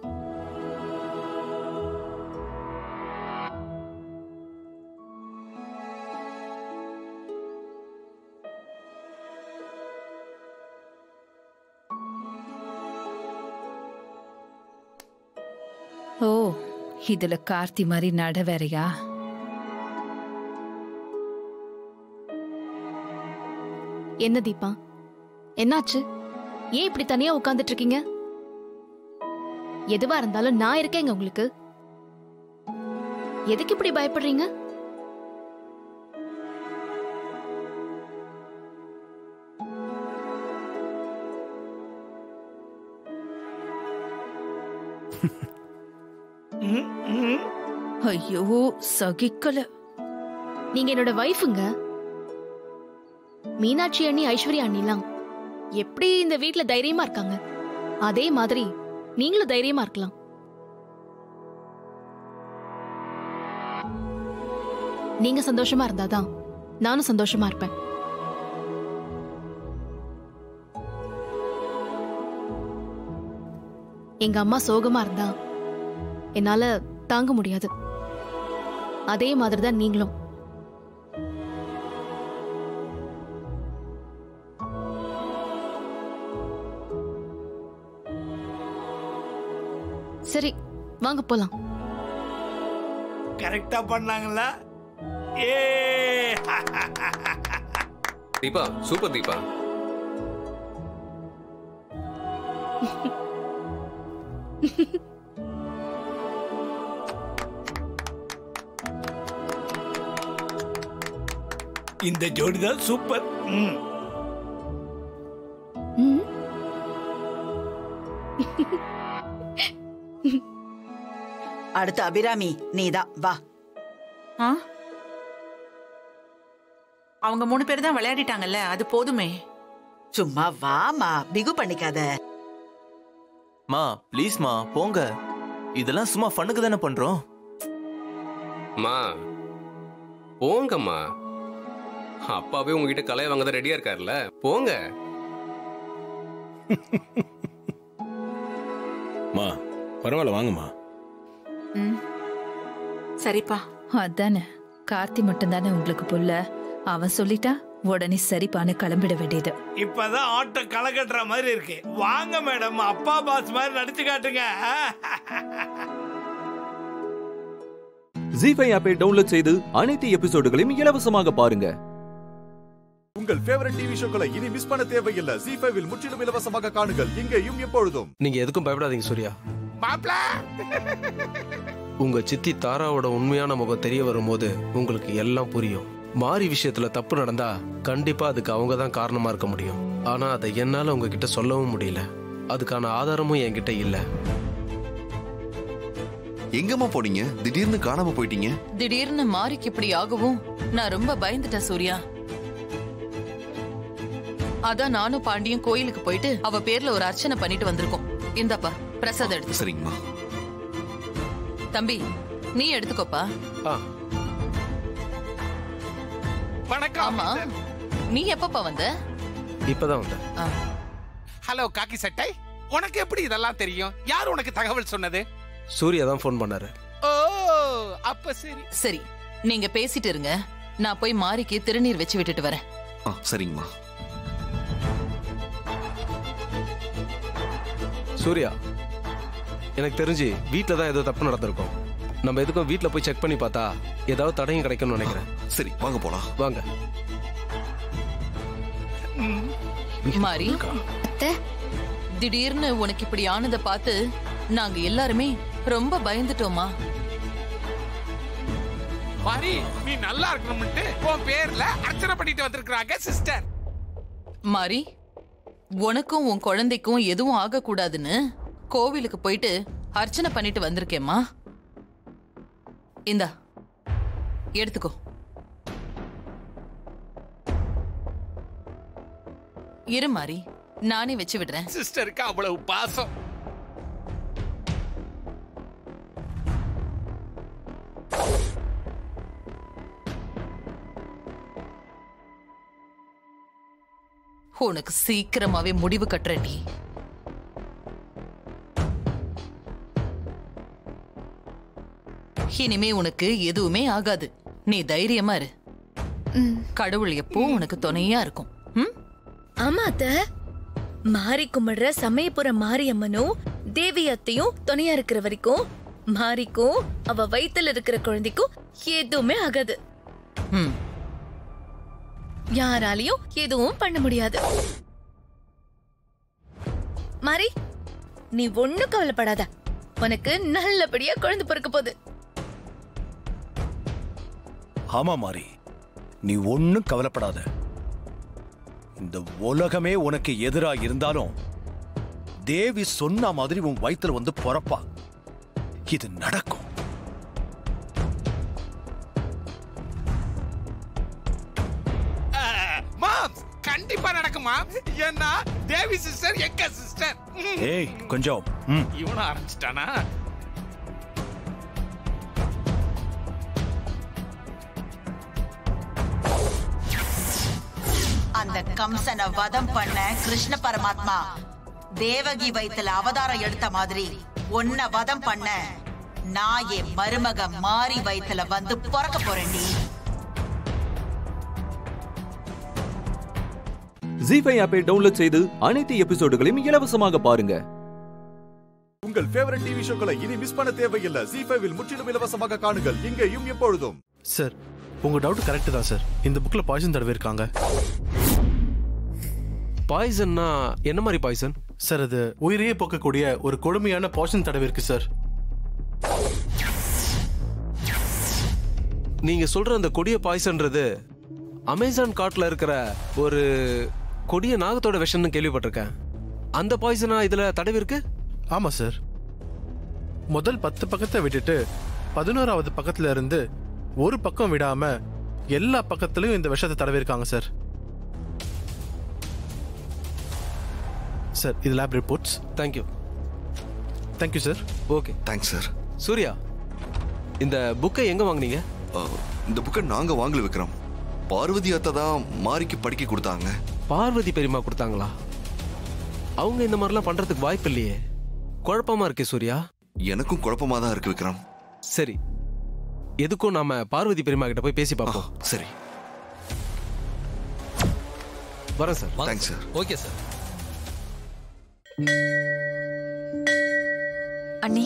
Speaker 2: ஓ இதுல கார்த்தி மாதிரி நட வேறையா
Speaker 5: என்ன தீபா என்னாச்சு ஏன் இப்படி தனியா உட்கார்ந்துட்டு இருக்கீங்க எதுவா இருந்தாலும் நான் இருக்கேங்க உங்களுக்கு எதுக்கு இப்படி பயப்படுறீங்க
Speaker 2: ஐயோ சகிக்கல
Speaker 5: நீங்க என்னோட வைஃபுங்க மீனாட்சி அண்ணி ஐஸ்வர்யா அண்ணிலாம் எப்படி இந்த வீட்ல தைரியமா இருக்காங்க அதே மாதிரி நீங்களும் தைரியமா இருக்கலாம் நீங்க சந்தோஷமா இருந்தாதான் நானும் சந்தோஷமா இருப்பேன் எங்க அம்மா சோகமா இருந்தா என்னால தாங்க முடியாது அதே மாதிரிதான் நீங்களும் சரி வாங்க போலாம்
Speaker 9: கரெக்டா பண்ணாங்களா ஏ
Speaker 12: தீபா சூப்பர் தீபா
Speaker 9: இந்த ஜோடி தான் சூப்பர் ம்.
Speaker 24: அடுத்து அபிராமி நீதான் வா
Speaker 14: ஆ? அவங்க மூணு பேர் தான் விளையாடிட்டாங்கல்ல அது போதுமே
Speaker 24: சும்மா வாமா பிகு பண்ணிக்காத
Speaker 25: மா ப்ளீஸ்மா போங்க இதெல்லாம் சும்மா ஃபண்ணுக்கு தானே பண்றோம்
Speaker 12: அம்மா போங்கம்மா அப்பாவே உங்ககிட்ட கலைய வாங்க தான் ரெடியா இருக்காருல்ல போங்க
Speaker 10: மா பரவாயில்ல வாங்கம்மா
Speaker 2: ம்
Speaker 14: சரிப்பா
Speaker 2: அதானே கார்த்தி மட்டும்தானே உங்களுக்கு புள்ள அவன் சொல்லிட்டா உடனே சரிப்பான்னு கிளம்பிட வேண்டியது
Speaker 9: இப்பதான் ஆட்டோ களை கட்டுற மாதிரி இருக்கு வாங்க மேடம் அப்பா பாஸ் மாதிரி நடிச்சு காட்டுங்க
Speaker 6: ஜி ஃபைவ் ஆப்பை டவுன்லோட் செய்து அனைத்து எபிசோடுகளையும் இலவசமாக பாருங்க
Speaker 1: உங்கள் ஃபேவரட் டிவி ஷோக்களை இனி மிஸ் பண்ண தேவையில்லை ஜி ஃபைவில் முற்றிலும் இலவசமாக காணுங்கள் இங்கேயும் எப்பொழுதும்
Speaker 11: நீங்க எதுக்கும் பயப்படாதீங்க சூர்யா
Speaker 9: மாப்ள
Speaker 11: உங்க சித்தி தாராவோட உண்மையான முகம் தெரிய வரும்போது உங்களுக்கு எல்லாம் புரியும் மாரி விஷயத்துல தப்பு நடந்தா கண்டிப்பா அதுக்கு அவங்க தான் காரணமா இருக்க முடியும் ஆனா அதை என்னால உங்ககிட்ட சொல்லவும் முடியல அதுக்கான ஆதாரமும் என்கிட்ட இல்ல
Speaker 18: எங்கம்மா போனீங்க திடீர்னு காணாம போயிட்டீங்க
Speaker 13: திடீர்னு மாறிக்கு இப்படி ஆகவும் நான் ரொம்ப பயந்துட்டேன் சூர்யா அதான் நானும் பாண்டியும் கோயிலுக்கு போயிட்டு அவ பேர்ல ஒரு அர்ச்சனை பண்ணிட்டு வந்திருக்கோம் இந்தாப்பா பிரசாதம் எடுத்து
Speaker 18: சரிங்கம்மா
Speaker 13: தம்பி நீ எடுத்துக்கோப்பா
Speaker 9: வணக்கம்
Speaker 13: ஆமா நீ எப்பப்பா வந்த
Speaker 11: இப்பதான் வந்தேன்
Speaker 13: ஆ.
Speaker 19: ஹலோ காக்கி சட்டை உனக்கு எப்படி இதெல்லாம் தெரியும் யார் உனக்கு தகவல் சொன்னது
Speaker 11: சூர்யா தான் ஃபோன் பண்ணாரு
Speaker 19: ஓ அப்ப சரி
Speaker 13: சரி நீங்க பேசிட்டு இருங்க நான் போய் மாரிக்கு திருநீர் வச்சு விட்டுட்டு வரேன்
Speaker 18: ஆ சரிங்கம்மா
Speaker 11: சூர்யா எனக்கு தெரிஞ்சு வீட்ல தான் ஏதோ தப்பு நடந்திருக்கும் நம்ம எதுக்கும் வீட்ல போய் செக் பண்ணி பார்த்தா ஏதாவது தடயம் கிடைக்கும்னு நினைக்கிறேன்
Speaker 18: சரி வாங்க போலாம்
Speaker 11: வாங்க
Speaker 13: மாரி திடீர்னு உனக்கு இப்படி ஆனதை பார்த்து நாங்க எல்லாருமே ரொம்ப பயந்துட்டோமா
Speaker 19: மாரி நீ நல்லா இருக்கணும்ட்டு உன் பேர்ல அர்ச்சனை பண்ணிட்டு வந்திருக்காங்க சிஸ்டர்
Speaker 13: மாரி உனக்கும் உன் குழந்தைக்கும் எதுவும் ஆகக்கூடாதுன்னு கோவிலுக்கு போயிட்டு அர்ச்சனை பண்ணிட்டு வந்திருக்கேம்மா இந்தா எடுத்துக்கோ இரு மாரி நானே வச்சு விடுறேன்
Speaker 19: சிஸ்டருக்கு அவ்வளவு பாசம்
Speaker 13: உனக்கு சீக்கிரமாவே முடிவு கட்டுறேன்டி இனிமே உனக்கு எதுவுமே ஆகாது நீ தைரியமா இரு கடவுள் எப்போ உனக்கு துணையா இருக்கும் ம்?
Speaker 21: ஆமா அத்த மாரி கும்பிடுற சமயபுர மாரியம்மனும் தேவியத்தையும் துணையா இருக்கிற வரைக்கும் மாரிக்கும் அவ வயித்துல இருக்கிற குழந்தைக்கும் எதுவுமே ஆகாது
Speaker 13: ம்.
Speaker 21: யாராலையும் எதுவும் பண்ண முடியாது மாரி நீ ஒண்ணும் கவலைப்படாத உனக்கு நல்லபடியா குழந்தை பிறக்க போகுது
Speaker 26: ஆமா மாறி நீ ஒன்னும் கவலைப்படாத இந்த உலகமே உனக்கு எதிரா இருந்தாலும் தேவி சொன்ன மாதிரி உன் வயித்துல வந்து பொறப்பா இது நடக்கும்
Speaker 19: மாம் கண்டிப்பா நடக்குமா ஏன்னா தேவி சிஸ்டர் எங்க சிஸ்டர்
Speaker 26: ஏய் கொஞ்சம் ம்
Speaker 19: இவனும் ஆரம்பிச்சிட்டானா
Speaker 24: அந்த கம்சனை வதம் பண்ண கிருஷ்ண பரமாத்மா தேவகி வயித்துல அவதாரம் எடுத்த மாதிரி உன்னை வதம் பண்ண நான் என் மருமக மாறி வயித்துல வந்து பிறக்க போறேன்டி
Speaker 6: ஜி ஃபைவ் ஆப்பை டவுன்லோட் செய்து அனைத்து எபிசோடுகளையும் இலவசமாக பாருங்க
Speaker 1: உங்கள் உங்கள் ஃபேவரட் டிவி ஷோக்களை இனி மிஸ் பண்ண தேவையில்லை ஜி ஃபைவில் முற்றிலும் இலவசமாக காணுங்கள் இங்கேயும் எப்பொழுதும்
Speaker 3: சார் உங்க டவுட் கரெக்ட் தான் சார் இந்த புக்ல பாய்சன் தடவை இருக்காங்க
Speaker 11: பாய்சன்னா என்ன மாதிரி பாய்சன்
Speaker 3: சார் அது உயிரையே போக்கக்கூடிய ஒரு கொடுமையான பாய்சன் தடவை இருக்கு சார்
Speaker 11: நீங்க சொல்ற அந்த கொடிய பாய்சன்றது அமேசான் காட்டுல இருக்கிற ஒரு கொடிய நாகத்தோட விஷம்னு கேள்விப்பட்டிருக்கேன் அந்த பாய்சனா இதுல தடவி இருக்கு
Speaker 3: ஆமா சார் முதல் பத்து பக்கத்தை விட்டுட்டு பதினோராவது பக்கத்துல இருந்து ஒரு பக்கம் விடாம எல்லா பக்கத்துலயும் இந்த விஷத்தை தடவி இருக்காங்க சார் சார் இது lab reports
Speaker 11: thank you
Speaker 3: thank you sir
Speaker 11: okay
Speaker 18: thanks sir
Speaker 11: Surya இந்த புக்கை எங்க வாங்குனீங்க
Speaker 18: இந்த புக்கை நாங்க வாங்கல விக்ரம் பார்வதி அத்தை தான் மாரிக்கு படிக்க கொடுத்தாங்க
Speaker 11: பார்வதி பெரியம்மா கொடுத்தாங்களா அவங்க இந்த மாதிரிலாம் பண்றதுக்கு வாய்ப்பு இல்லையே குழப்பமா இருக்கே சூர்யா
Speaker 18: எனக்கும் குழப்பமா தான் இருக்கு விக்ரம்
Speaker 11: சரி எதுக்கும் நாம பார்வதி பெரியம்மா கிட்ட போய் பேசி பார்ப்போம்
Speaker 18: சரி
Speaker 11: வரேன் sir
Speaker 18: thanks sir
Speaker 15: okay sir
Speaker 16: அண்ணி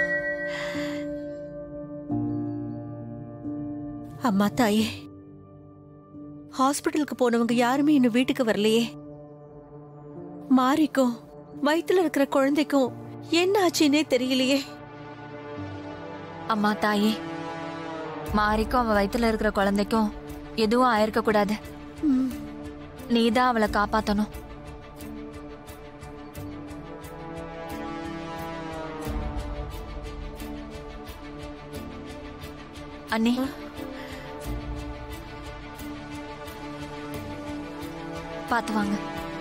Speaker 16: அம்மா தாயே ஹாஸ்பிட்டலுக்கு போனவங்க யாருமே இன்னும் வீட்டுக்கு வரலையே மாரிக்கும் வயித்துல இருக்கிற குழந்தைக்கும் என்ன ஆச்சுன்னே தெரியலையே
Speaker 8: அம்மா தாயே மாரிக்கும் அவ வயித்துல இருக்கிற குழந்தைக்கும் எதுவும் ஆயிருக்க கூடாது நீதான் அவளை காப்பாத்தணும் அண்ணி பாத்து வாங்க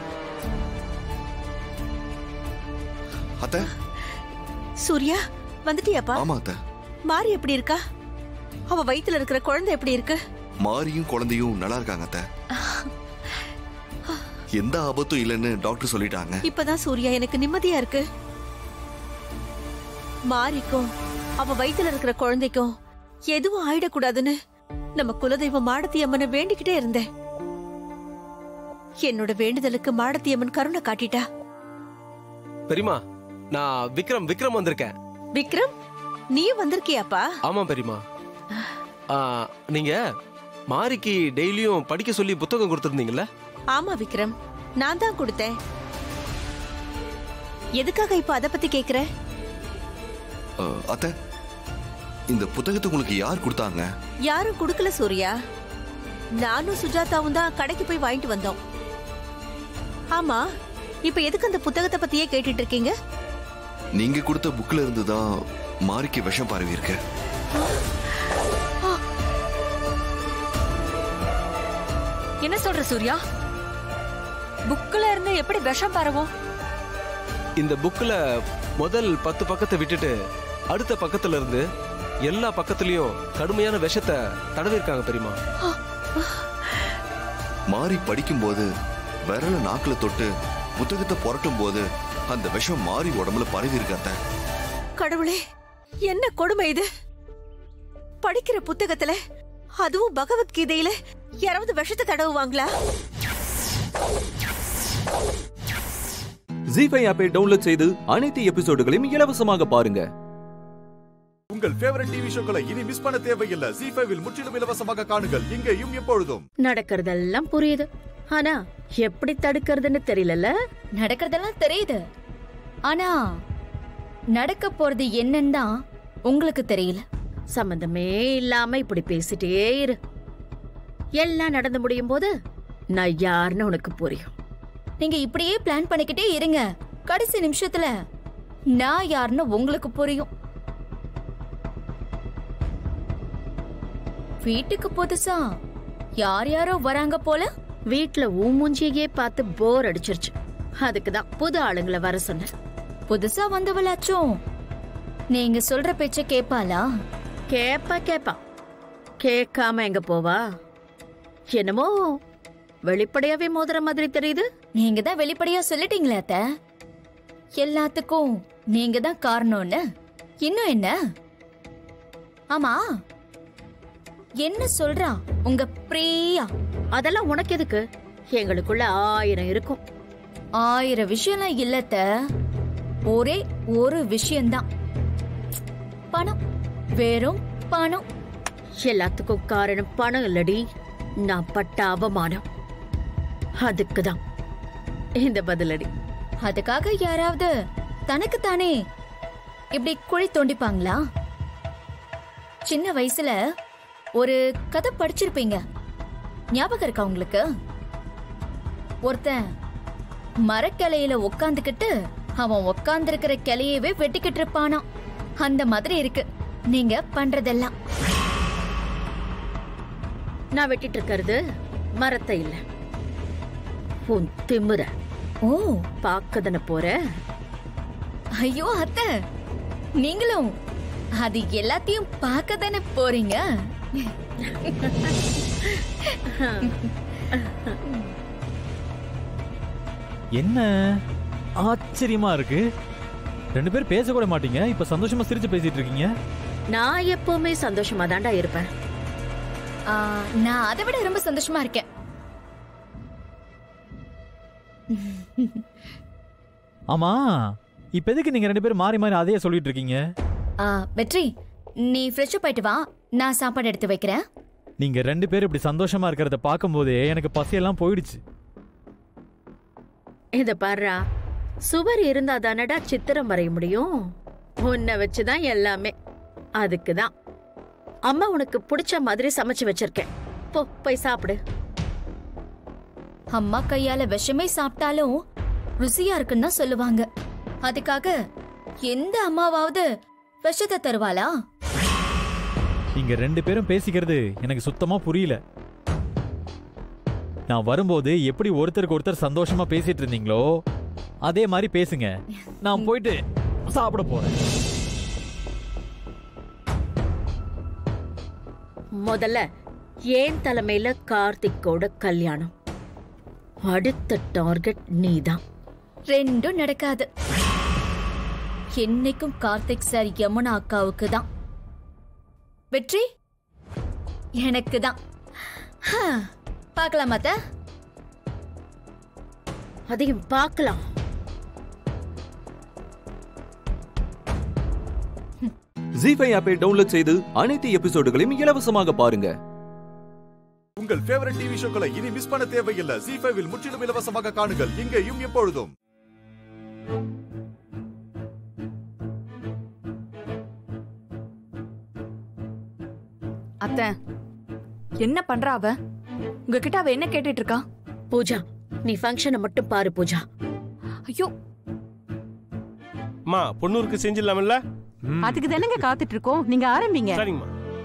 Speaker 18: அத்தை
Speaker 16: சூர்யா வந்துட்டியாப்பா
Speaker 18: ஆமா அத்தை
Speaker 16: மாரி எப்படி இருக்கா அவ வயித்துல இருக்கிற குழந்தை எப்படி இருக்கு
Speaker 18: மாரியும் குழந்தையும் நல்லா இருக்காங்க அத்தை எந்த ஆபத்தும் இல்லைன்னு டாக்டர் சொல்லிட்டாங்க
Speaker 16: இப்பதான் சூர்யா எனக்கு நிம்மதியா இருக்கு மாரிக்கும் அவ வயித்துல இருக்கிற குழந்தைக்கும் எதுவும் ஆயிடக்கூடாதுன்னு நம்ம குலதெய்வம் மாடத்தி அம்மனை வேண்டிக்கிட்டே இருந்தேன் என்னோட வேண்டுதலுக்கு மாடத்தி அம்மன் கருணை காட்டிட்டா
Speaker 11: பெரியம்மா நான் விக்ரம் விக்ரம் வந்திருக்கேன்
Speaker 16: விக்ரம் நீ வந்திருக்கியாப்பா
Speaker 11: ஆமா பெரியம்மா ஆ, நீங்க மாரிக்கு டெய்லியும் படிக்க சொல்லி புத்தகம் கொடுத்துருந்தீங்கல்ல
Speaker 16: ஆமா விக்ரம் நான் தான் கொடுத்தேன் எதுக்காக இப்ப அத பத்தி கேக்குற
Speaker 18: அஹ், அத்தை இந்த புத்தகத்தை உங்களுக்கு யார் கொடுத்தாங்க
Speaker 16: யாரும் குடுக்கல சூர்யா நானும் சுஜாதாவும் தான் கடைக்கு போய் வாங்கிட்டு வந்தோம் ஆமா இப்ப எதுக்கு அந்த புத்தகத்தை பத்தியே கேட்டுட்டு இருக்கீங்க
Speaker 18: நீங்க கொடுத்த புக்ல இருந்து தான் மாரிக்கு விஷம் பரவி இருக்கு
Speaker 8: என்ன சொல்ற சூர்யா புக்ல இருந்து எப்படி விஷம் பரவும்
Speaker 11: இந்த புக்ல முதல் பத்து பக்கத்தை விட்டுட்டு அடுத்த பக்கத்துல இருந்து எல்லா பக்கத்துலயும் கடுமையான விஷத்தை தடவி இருக்காங்க பெரியம்மா
Speaker 18: மாறி படிக்கும்போது விரல நாக்குல தொட்டு புத்தகத்தை புரட்டும் போது அந்த விஷம் மாறி உடம்புல பரவி இருக்கு அத்தை
Speaker 16: கடவுளே என்ன கொடுமை இது படிக்கிற புத்தகத்துல அதுவும் பகவத்கீதையில யாராவது விஷத்தை தடவுவாங்களா
Speaker 6: ஜி ஃபைவ் ஆப்பை டவுன்லோட் செய்து அனைத்து எபிசோடுகளையும் இலவசமாக பாருங்க
Speaker 1: உங்கள் ஃபேவரட் டிவி ஷோக்களை இனி மிஸ் பண்ண தேவையில்லை ஜி ஃபைவில் முற்றிலும் இலவசமாக காணுங்கள் இங்கேயும் எப்பொழுதும்
Speaker 17: நடக்கிறதெல்லாம் புரியுது ஆனா எப்படி தடுக்கிறதுன்னு தெரியலல்ல
Speaker 5: நடக்கிறதெல்லாம் தெரியுது ஆனா நடக்க போறது என்னன்னு தான் உங்களுக்கு தெரியல
Speaker 17: சம்பந்தமே இல்லாம இப்படி பேசிட்டே இரு எல்லாம் நடந்து முடியும் போது நான் யாருன்னு உனக்கு புரியும்
Speaker 5: நீங்க இப்படியே பிளான் பண்ணிக்கிட்டே இருங்க கடைசி நிமிஷத்துல நான் யாருன்னு உங்களுக்கு புரியும் வீட்டுக்கு புதுசா யார் யாரோ வராங்க போல
Speaker 17: வீட்ல உன் மூஞ்சியே பார்த்து போர் அடிச்சிருச்சு அதுக்கு தான் புது ஆளுங்களை வர சொன்னேன்
Speaker 5: புதுசா வந்தவளாச்சும் நீங்க சொல்ற பேச்ச கேப்பாளா
Speaker 17: கேப்பா கேப்பா கேட்காம எங்க போவா என்னமோ வெளிப்படையாவே மோதுற மாதிரி தெரியுது
Speaker 5: நீங்க தான் வெளிப்படையா சொல்லிட்டீங்களே அத்த எல்லாத்துக்கும் நீங்க தான் காரணம்னு இன்னும் என்ன ஆமா என்ன சொல்றா உங்க பிரியா
Speaker 17: அதெல்லாம் உனக்கு எதுக்கு எங்களுக்குள்ள ஆயிரம் இருக்கும்
Speaker 5: ஆயிரம் விஷயம்லாம் இல்லத்த ஒரே
Speaker 21: ஒரு விஷயம்தான் பணம் வெறும் பணம்
Speaker 17: எல்லாத்துக்கும் காரணம் பணம் இல்லடி நான் பட்ட அவமானம் அதுக்குதான் இந்த பதிலடி
Speaker 21: அதுக்காக யாராவது தனக்கு தானே இப்படி குழி தோண்டிப்பாங்களா சின்ன வயசுல ஒரு கதை படிச்சிருப்பீங்க ஞாபகம் இருக்கா உங்களுக்கு ஒருத்தன் மரக்கிளையில உக்காந்துக்கிட்டு அவன் உக்காந்துருக்கிற கிளையவே வெட்டிக்கிட்டு இருப்பானாம் அந்த மாதிரி இருக்கு நீங்க பண்றதெல்லாம்
Speaker 17: நான் வெட்டிட்டு இருக்கிறது மரத்தை இல்ல உன் திமிர
Speaker 21: ஓ
Speaker 17: பாக்கதன போற
Speaker 21: ஐயோ அத்தை நீங்களும் அது எல்லாத்தையும் பார்க்க தானே போறீங்க
Speaker 4: என்ன ஆச்சரியமா இருக்கு ரெண்டு பேரும் பேச கூட மாட்டீங்க இப்ப சந்தோஷமா சிரிச்சு பேசிட்டு இருக்கீங்க
Speaker 17: நான் எப்பவுமே சந்தோஷமா தான்டா இருப்பேன்
Speaker 21: ஆ, நான் அதை விட ரொம்ப சந்தோஷமா இருக்கேன்
Speaker 4: ஆமா இப்ப எதுக்கு நீங்க ரெண்டு பேரும் மாறி மாறி அதையே சொல்லிட்டு இருக்கீங்க
Speaker 21: ஆ, வெற்றி நீ ஃப்ரெஷ் அப் ஆயிட்டு வா நான் சாப்பாடு எடுத்து வைக்கிறேன்
Speaker 4: நீங்க ரெண்டு பேரும் இப்படி சந்தோஷமா இருக்கிறத பார்க்கும்போதே எனக்கு பசியெல்லாம் போயிடுச்சு
Speaker 17: இத பாருடா சுவர் இருந்தா தானடா சித்திரம் வரைய முடியும் உன்னை வச்சுதான் எல்லாமே அதுக்குதான் அம்மா உனக்கு பிடிச்ச மாதிரி சமைச்சு வச்சிருக்கேன் போ போய் சாப்பிடு
Speaker 21: அம்மா கையால விஷமே சாப்பிட்டாலும் ருசியா இருக்குன்னு தான் சொல்லுவாங்க அதுக்காக எந்த அம்மாவாவது விஷத்தை தருவாளா
Speaker 4: நீங்க ரெண்டு பேரும் பேசிக்கிறது எனக்கு சுத்தமா புரியல நான் வரும்போது எப்படி ஒருத்தருக்கு ஒருத்தர் சந்தோஷமா பேசிட்டு இருந்தீங்களோ அதே மாதிரி பேசுங்க நான் போயிட்டு சாப்பிட போறேன்
Speaker 17: முதல்ல ஏன் தலைமையில கார்த்திக்கோட கல்யாணம் அடுத்த டார்கெட் நீதான்
Speaker 21: ரெண்டும் நடக்காது என்னைக்கும் கார்த்திக் சார் யமுனா அக்காவுக்கு தான் வெற்றி எனக்கு தான் பார்க்கலாம் அத்த
Speaker 17: அதையும் பார்க்கலாம்
Speaker 6: ஜி ஃபைவ் ஆப்பை டவுன்லோட் செய்து அனைத்து எபிசோடுகளையும் இலவசமாக பாருங்க
Speaker 1: உங்கள் ஃபேவரட் டிவி ஷோக்களை இனி மிஸ் பண்ண தேவையில்லை ஜி ஃபைவில் முற்றிலும் இலவசமாக காணுங்கள் இங்கேயும் எப்பொழுதும்
Speaker 7: அத்தை என்ன பண்றா அவ உங்ககிட்ட அவ என்ன கேட்டுட்டு இருக்கா
Speaker 17: பூஜா நீ ஃபங்க்ஷனை மட்டும் பாரு பூஜா
Speaker 7: ஐயோ
Speaker 15: அம்மா பொண்ணூருக்கு செஞ்சிடலாம்ல
Speaker 20: அதுக்கு தானங்க காத்துட்டு இருக்கோம் நீங்க ஆரம்பிங்க
Speaker 15: சரிங்கம்மா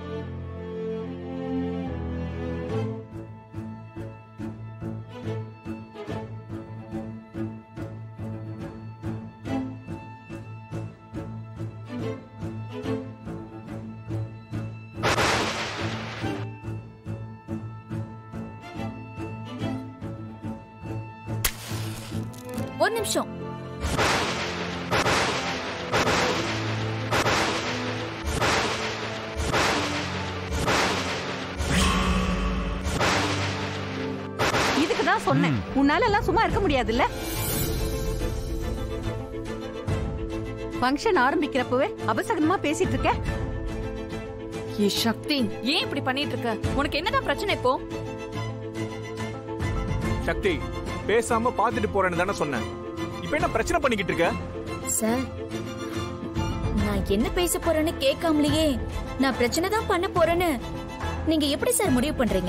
Speaker 21: ஒரு நிமிஷம்
Speaker 20: இதுக்கு தான் சொன்னேன் உன்னால எல்லாம் சும்மா இருக்க முடியாதுல்ல ஃபங்க்ஷன் ஆரம்பிக்கிறப்பவே அபசகனமா பேசிட்டு இருக்க
Speaker 7: ஏ சக்தி ஏன் இப்படி பண்ணிட்டு இருக்க உனக்கு என்னதான் பிரச்சனை இப்போ
Speaker 22: சக்தி பேசாம பாத்துட்டு போறேன்னு தானே சொன்னேன் இப்ப என்ன பிரச்சனை பண்ணிக்கிட்டு இருக்க
Speaker 21: சார் நான் என்ன பேச போறேன்னு கேட்காமலேயே நான் பிரச்சனை தான் பண்ண போறேன்னு நீங்க எப்படி சார் முடிவு பண்றீங்க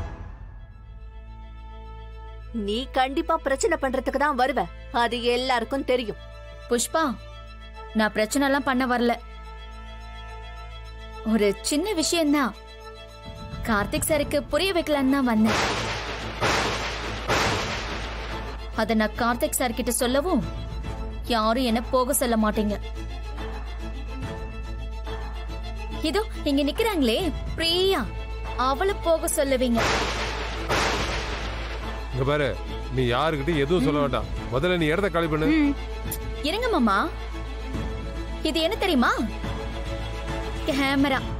Speaker 23: நீ கண்டிப்பா பிரச்சனை பண்றதுக்கு தான் வருவ அது எல்லாருக்கும் தெரியும்
Speaker 21: புஷ்பா நான் பிரச்சனை எல்லாம் பண்ண வரல ஒரு சின்ன விஷயம்தான் கார்த்திக் சாருக்கு புரிய வைக்கலான்னு தான் வந்தேன் அத நான் கார்த்திக் சார் கிட்ட சொல்லவும் யாரும் என்ன போக சொல்ல மாட்டீங்க இதோ இங்க நிக்கிறாங்களே பிரியா அவளை போக சொல்லுவீங்க
Speaker 27: இங்க பாரு நீ யாருக்கிட்டையும் எதுவும் சொல்ல வேண்டாம் முதல்ல நீ இடத்த காலி பண்ணு
Speaker 21: இருங்க மாமா இது என்ன தெரியுமா கேமரா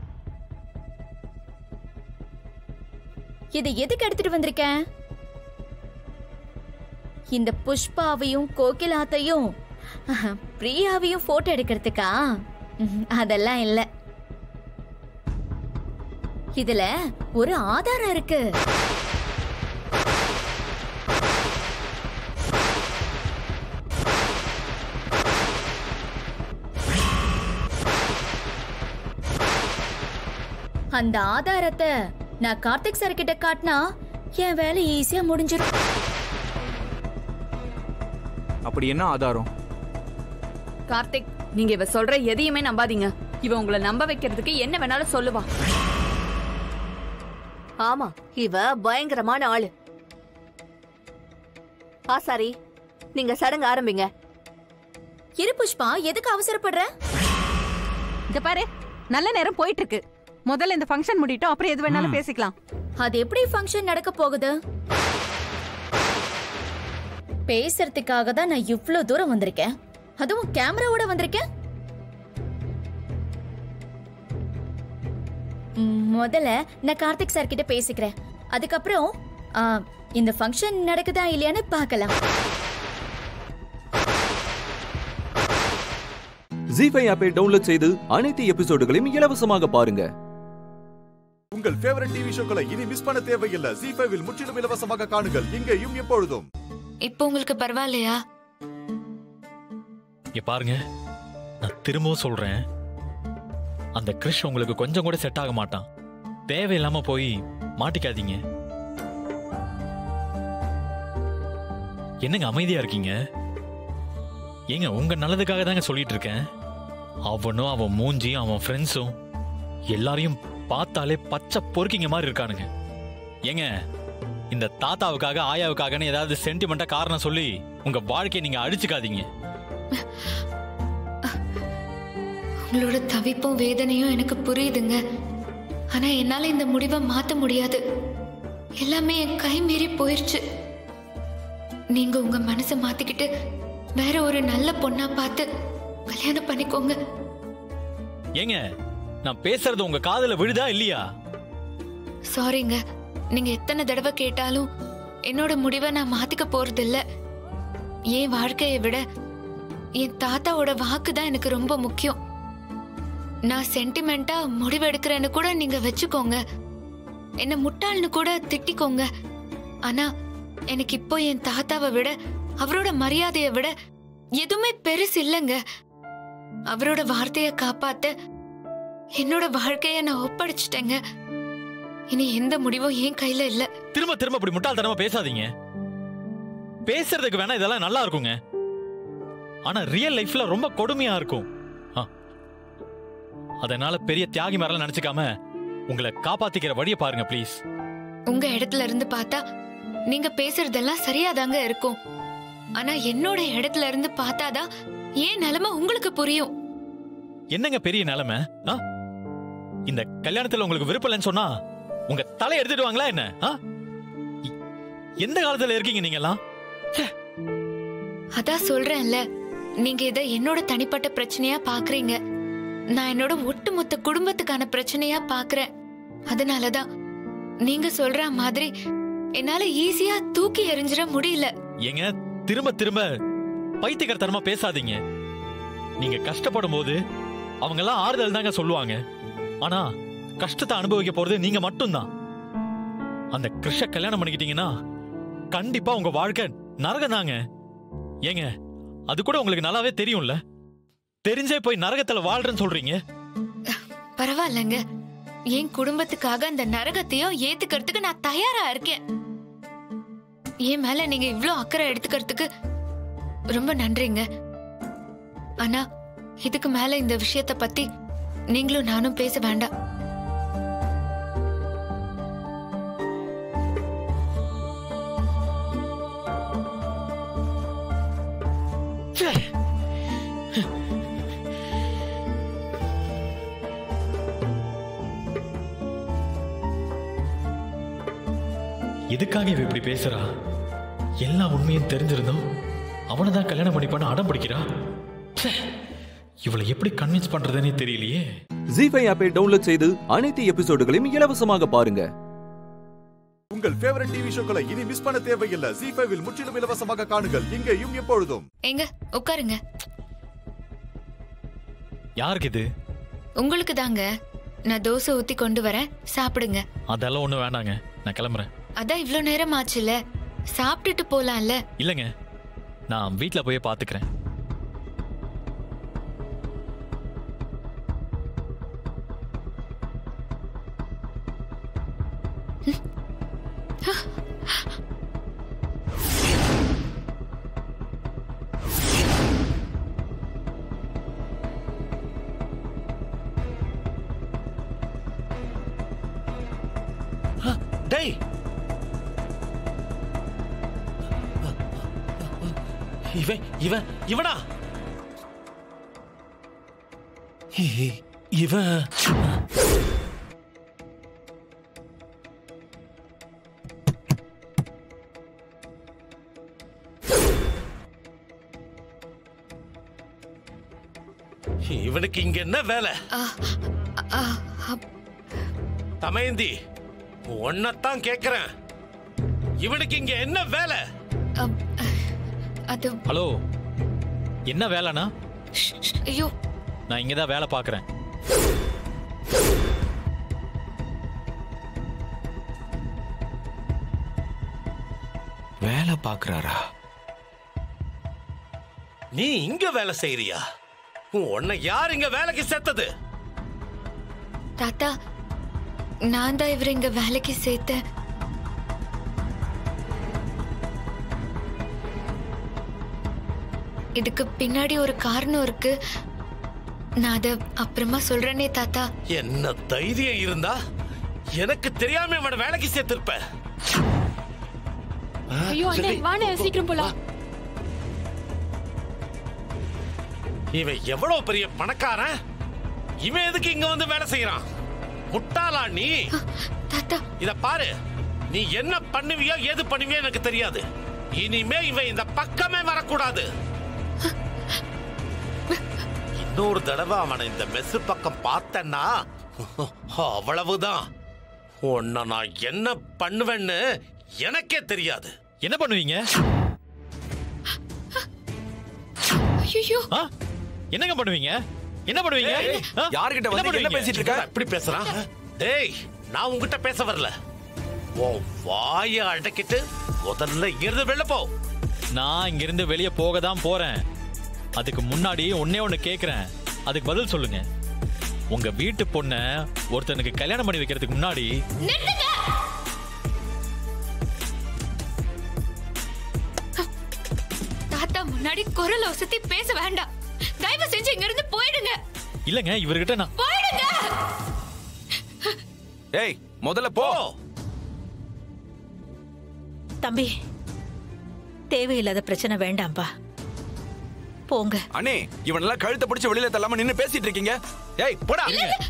Speaker 21: இது எதுக்கு எடுத்துட்டு வந்திருக்கேன் இந்த புஷ்பாவையும் கோகிலாத்தையும்
Speaker 2: பிரியாவையும் போட்டோ எடுக்கிறதுக்கா ம்ஹும், அதெல்லாம் இல்ல இதுல ஒரு ஆதாரம் இருக்கு அந்த ஆதாரத்தை நான் கார்த்திக் சார் கிட்ட காட்டினா என் வேலை ஈஸியா முடிஞ்சிடும்
Speaker 22: அப்படி என்ன ஆதாரம்
Speaker 7: கார்த்திக் நீங்க இவ சொல்ற எதையுமே நம்பாதீங்க இவ உங்களை நம்ப வைக்கிறதுக்கு என்ன வேணாலும் சொல்லுவா
Speaker 23: ஆமா இவ பயங்கரமான ஆளு ஆசாரி நீங்க சடங்கு ஆரம்பிங்க
Speaker 2: இரு புஷ்பா எதுக்கு அவசரப்படுற
Speaker 20: இத பாரு நல்ல நேரம் போயிட்டு இருக்கு முதல்ல இந்த ஃபங்க்ஷன் முடிட்டோம் அப்புறம் எது வேணாலும் பேசிக்கலாம்
Speaker 2: அது எப்படி ஃபங்க்ஷன் நடக்க போகுது பேசுறதுக்காக தான் நான் இவ்ளோ தூரம் வந்திருக்கேன் அதுவும் கேமராவோட வந்திருக்கேன் ம், முதல்ல நான் கார்த்திக் சார் கிட்ட பேசிக்கிறேன் அதுக்கப்புறம் ஆ, இந்த ஃபங்க்ஷன் நடக்குதா இல்லையான்னு பார்க்கலாம்
Speaker 6: ஜி ஃபைவ் ஆப்பை டவுன்லோட் செய்து அனைத்து எபிசோடுகளையும் இலவசமாக பாருங்க
Speaker 1: உங்கள் ஃபேவரட் டிவி ஷோக்களை இனி மிஸ் பண்ண தேவையில்லை ஜி ஃபைவில் முற்றிலும் இலவசமாக காணுங்கள் இங்கேயும் எப்பொழுதும்
Speaker 9: இப்போ உங்களுக்கு பரவாயில்லையா
Speaker 4: இங்க பாருங்க நான் திரும்பவும் சொல்றேன் அந்த கிறிஷ் உங்களுக்கு கொஞ்சம் கூட செட் ஆக மாட்டான் தேவையில்லாம போய் மாட்டிக்காதீங்க என்னங்க அமைதியா இருக்கீங்க ஏங்க உங்க நல்லதுக்காக தாங்க சொல்லிட்டு இருக்கேன் அவனும் அவன் மூஞ்சியும் அவன் ஃப்ரெண்ட்ஸும் எல்லாரையும் பார்த்தாலே பச்சை பொறுக்கிங்க மாதிரி இருக்கானுங்க ஏங்க இந்த தாத்தாவுக்காக ஆயாவுக்காகன்னு ஏதாவது சென்டிமெண்டா காரணம் சொல்லி உங்க வாழ்க்கையை நீங்க அடிச்சுக்காதீங்க
Speaker 9: உங்களோட தவிப்பும் வேதனையும் எனக்கு புரியுதுங்க ஆனா என்னால இந்த முடிவை மாத்த முடியாது எல்லாமே என் கை மீறி போயிருச்சு நீங்க உங்க மனசை மாத்திக்கிட்டு வேற ஒரு நல்ல பொண்ணா பார்த்து கல்யாணம் பண்ணிக்கோங்க
Speaker 4: ஏங்க நான் பேசுறது உங்க காதுல விழுதா இல்லையா
Speaker 9: சாரிங்க நீங்க எத்தனை தடவை கேட்டாலும் என்னோட முடிவை நான் மாத்திக்க போறதில்ல என் வாழ்க்கையை விட என் தாத்தாவோட வாக்கு தான் எனக்கு ரொம்ப முக்கியம் நான் சென்டிமெண்டா முடிவெடுக்கிறேன்னு கூட நீங்க வச்சுக்கோங்க என்ன முட்டாள்னு கூட திட்டிக்கோங்க ஆனா எனக்கு இப்போ என் தாத்தாவை விட அவரோட மரியாதையை விட எதுவுமே பெருசு இல்லைங்க அவரோட வார்த்தையை காப்பாத்த என்னோட வாழ்க்கைய நான் ஒப்படைச்சிட்டேங்க இனி எந்த முடிவும் என் கையில இல்ல
Speaker 4: திரும்ப திரும்ப இப்படி முட்டாள்தனமா பேசாதீங்க பேசுறதுக்கு வேணா இதெல்லாம் நல்லா இருக்குங்க ஆனா ரியல் லைஃப்ல ரொம்ப கொடுமையா இருக்கும் ஆ. அதனால பெரிய தியாகி மாதிரிலாம் நினைச்சுக்காம உங்களை காப்பாத்திக்கிற வழியை பாருங்க ப்ளீஸ்
Speaker 9: உங்க இடத்துல இருந்து பார்த்தா நீங்க பேசுறதெல்லாம் சரியாதாங்க இருக்கும் ஆனா என்னோட இடத்துல இருந்து பார்த்தாதான் ஏன் நிலைமை உங்களுக்கு புரியும்
Speaker 4: என்னங்க பெரிய நிலைமை ஆ? இந்த கல்யாணத்துல உங்களுக்கு விருப்பம் இல்லைன்னு சொன்னா உங்க தலை எடுத்துடுவாங்களா என்ன ஆ? எ- எந்த காலத்துல இருக்கீங்க நீங்கெல்லாம்
Speaker 9: அதான் சொல்றேன்ல நீங்க இத என்னோட தனிப்பட்ட பிரச்சனையா பாக்குறீங்க நான் என்னோட ஒட்டுமொத்த குடும்பத்துக்கான பிரச்சனையா பாக்குறேன் அதனாலதான் நீங்க சொல்ற மாதிரி என்னால ஈஸியா தூக்கி எறிஞ்சிட முடியல
Speaker 4: ஏங்க திரும்ப திரும்ப பைத்தியக்காரத்தனமா பேசாதீங்க நீங்க கஷ்டப்படும் போது அவங்க எல்லாம் ஆறுதல் தாங்க சொல்லுவாங்க ஆனா கஷ்டத்தை அனுபவிக்க போறது நீங்க மட்டும்தான் அந்த கிருஷ கல்யாணம் பண்ணிக்கிட்டீங்கன்னா கண்டிப்பா உங்க வாழ்க்கை நரகம் தாங்க ஏங்க அது கூட உங்களுக்கு நல்லாவே தெரியும்ல தெரிஞ்சே போய் நரகத்துல வாழ்றேன்னு சொல்றீங்க
Speaker 9: பரவாயில்லங்க என் குடும்பத்துக்காக அந்த நரகத்தையும் ஏத்துக்கிறதுக்கு நான் தயாரா இருக்கேன் என் மேல நீங்க இவ்ளோ அக்கறை எடுத்துக்கிறதுக்கு ரொம்ப நன்றிங்க ஆனா இதுக்கு மேல இந்த விஷயத்த பத்தி நீங்களும் நானும் பேச வேண்டாம்
Speaker 4: எதுக்காக இவ இப்படி பேசுறா எல்லா உண்மையும் தெரிஞ்சிருந்தோம் அவனை தான் கல்யாணம் பண்ணிப்பான்னு அடம் பிடிக்கிறா ச்சே, இவளை எப்படி கன்வின்ஸ் பண்றதுன்னே தெரியலையே
Speaker 6: ஜி ஃபைவ் ஆப்பை டவுன்லோட் செய்து அனைத்து எபிசோடுகளையும் இலவசமாக பாருங்க
Speaker 1: உங்கள் ஃபேவரட் டிவி ஷோக்களை இனி மிஸ் பண்ண தேவையில்லை ஜி ஃபைவில் முற்றிலும் இலவசமாக காணுங்கள் இங்கேயும் எப்பொழுதும்
Speaker 9: எங்க உட்காருங்க
Speaker 4: யாருக்கு இது
Speaker 9: உங்களுக்கு தாங்க நான் தோசை ஊத்தி கொண்டு வரேன் சாப்பிடுங்க
Speaker 4: அதெல்லாம் ஒண்ணும் வேண்டாங்க நான் கிளம்புறேன்
Speaker 9: அதான் இவ்ளோ நேரம் ஆச்சுல சாப்பிட்டுட்டு போலாம்ல
Speaker 4: இல்லைங்க நான் வீட்ல போய் பாத்துக்கிறேன்
Speaker 10: டேய் இவன் இவன் இவனா இ- இவன் இவனுக்கு இங்க என்ன வேலை தமயந்தி உன்னத்தான் கேக்குறேன் இவனுக்கு இங்க என்ன வேலை
Speaker 9: அது
Speaker 4: ஹலோ என்ன வேலைனா
Speaker 9: ஐயோ
Speaker 4: நான் இங்க தான் வேலை பார்க்கறேன்
Speaker 10: வேலை பாக்குறாரா நீ இங்க வேலை செய்யறியா உன்னை யார் இங்க வேலைக்கு சேர்த்தது
Speaker 9: தாத்தா நான் தான் இவரை இங்க வேலைக்கு சேர்த்தேன் இதுக்கு பின்னாடி ஒரு காரணம் இருக்கு நான் அத அப்புறமா சொல்றேனே தாத்தா
Speaker 10: என்ன தைரியம் இருந்தா எனக்கு தெரியாம இவனை வேலைக்கு சேர்த்திருப்ப ஆ,
Speaker 5: ஐயோ அண்ணே
Speaker 10: சரி.
Speaker 5: வாண்ணே சீக்கிரம் போலாம்
Speaker 10: இவன் எவ்வளவு பெரிய பணக்காரன் இவன் எதுக்கு இங்க வந்து வேலை செய்யறான் முட்டாளா நீ
Speaker 9: தாத்தா
Speaker 10: இத பாரு நீ என்ன பண்ணுவியோ ஏது பண்ணுவியோ எனக்கு தெரியாது இனிமே இவன் இந்த பக்கமே வரக்கூடாது இன்னொரு தடவை அவனை இந்த மெஸ் பக்கம் பார்த்தேன்னா அவ்வளவுதான் உன்னை நான் என்ன பண்ணுவேன்னு எனக்கே தெரியாது
Speaker 4: என்ன பண்ணுவீங்க
Speaker 9: ஐயோ
Speaker 4: ஆ? என்னங்க பண்ணுவீங்க என்ன பண்ணுவீங்க
Speaker 10: ஏய்,
Speaker 4: ஆ?
Speaker 10: யார்கிட்ட வந்து
Speaker 4: பண்ணுவீங்க?
Speaker 10: என்ன பேசிட்டு இருக்க இப்படி பேசுறான் டேய் நான் உன்கிட்ட பேச வரல உன் வாய அடக்கிட்டு முதல்ல இங்கிருந்து வெளில போ
Speaker 4: நான் இங்கிருந்து வெளியே போக தான் போறேன் அதுக்கு முன்னாடி ஒன்னே ஒண்ணு கேக்குறேன் அதுக்கு பதில் சொல்லுங்க உங்க வீட்டு பொண்ண ஒருத்தனுக்கு கல்யாணம் பண்ணி வைக்கிறதுக்கு முன்னாடி
Speaker 9: தாத்தா முன்னாடி குரல் ஒசத்தி பேச வேண்டாம் தயவு செஞ்சு இங்க இருந்து போயிடுங்க
Speaker 4: இல்லங்க இவர்கிட்ட நான்
Speaker 9: போயிடுங்க
Speaker 22: ஏய் முதல்ல போ
Speaker 16: தம்பி தேவையில்லாத பிரச்சனை வேண்டாம்பா போங்க
Speaker 22: அண்ணே இவனெல்லாம் கழுத்தை பிடிச்சு வெளியில தள்ளாம நின்னு பேசிட்டு இருக்கீங்க ஏய் போடா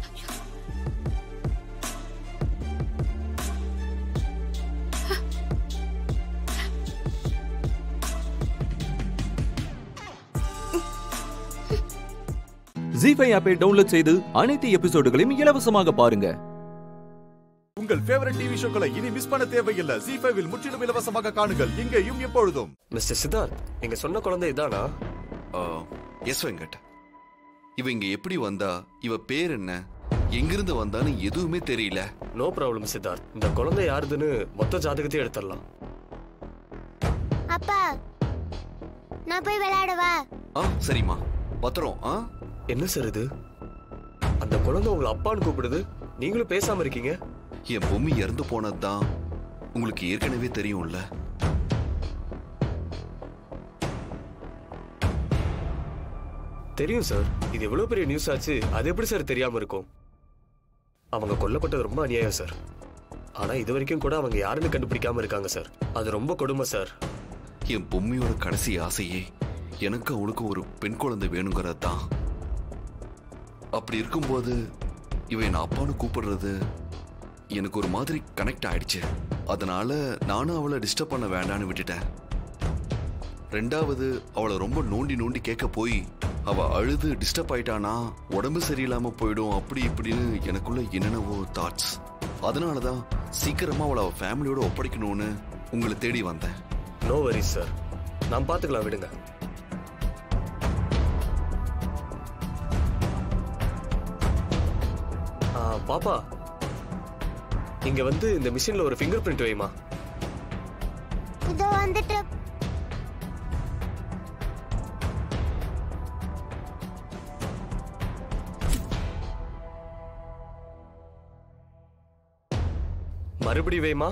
Speaker 6: ஜி ஃபைவ் ஆப்பை டவுன்லோட் செய்து அனைத்து எபிசோடுகளையும் இலவசமாக பாருங்க
Speaker 1: உங்கள் ஃபேவரட் டிவி ஷோக்களை இனி மிஸ் பண்ண தேவையில்லை ஜி ஃபைவில் முற்றிலும் இலவசமாக காணுங்கள் இங்கேயும் எப்பொழுதும்
Speaker 12: மிஸ்டர் சித்தார்த் நீங்க சொன்ன குழந்தை இதானா
Speaker 18: எஸ் வெங்கட் இவ இங்க எப்படி வந்தா இவ பேர் என்ன எங்கிருந்து வந்தான்னு எதுவுமே தெரியல
Speaker 12: நோ ப்ராப்ளம் சித்தார்த் இந்த குழந்தை யாருதுன்னு மொத்த ஜாதகத்தையும் எடுத்துடலாம்
Speaker 13: அப்பா நான் போய் விளையாடவா
Speaker 18: ஆ சரிம்மா பத்திரம் ஆ
Speaker 12: என்ன சார் இது அந்த குழந்தை உங்களை அப்பான்னு கூப்பிடுது நீங்களும் பேசாம இருக்கீங்க
Speaker 18: என் பொம்மி இறந்து போனதுதான் உங்களுக்கு ஏற்கனவே தெரியும்ல
Speaker 12: தெரியும் சார் இது எவ்வளவு பெரிய நியூஸ் ஆச்சு அது எப்படி சார் தெரியாம இருக்கும் அவங்க கொல்லப்பட்டது ரொம்ப அநியாயம் சார் ஆனா இது வரைக்கும் கூட அவங்க யாருன்னு கண்டுபிடிக்காம இருக்காங்க சார் அது ரொம்ப கொடுமை சார்
Speaker 18: என் பொம்மியோட கடைசி ஆசையே எனக்கு அவனுக்கு ஒரு பெண் குழந்தை வேணுங்கிறது தான் அப்படி இருக்கும்போது இவன் என்ன அப்பான்னு கூப்பிடுறது எனக்கு ஒரு மாதிரி கனெக்ட் ஆயிடுச்சு அதனால நானும் அவளை டிஸ்டர்ப் பண்ண வேண்டான்னு விட்டுட்டேன் ரெண்டாவது அவளை ரொம்ப நோண்டி நோண்டி கேட்க போய் அவ அழுது டிஸ்டர்ப் ஆயிட்டானா உடம்பு சரியில்லாம போயிடும் அப்படி இப்படின்னு எனக்குள்ள என்னென்னவோ தாட்ஸ் அதனால தான் சீக்கிரமா அவளை அவ ஃபேமிலியோட ஒப்படைக்கணும்னு உங்களை தேடி வந்தேன்
Speaker 12: நோ வரிஸ் சார் நான் பார்த்துக்கலாம் விடுங்க ஆ, பாப்பா இங்க வந்து இந்த மிஷின்ல ஒரு ஃபிங்கர் பிரிண்ட் வைமா
Speaker 13: இதோ வந்துட்டு
Speaker 12: மறுபடி வைமா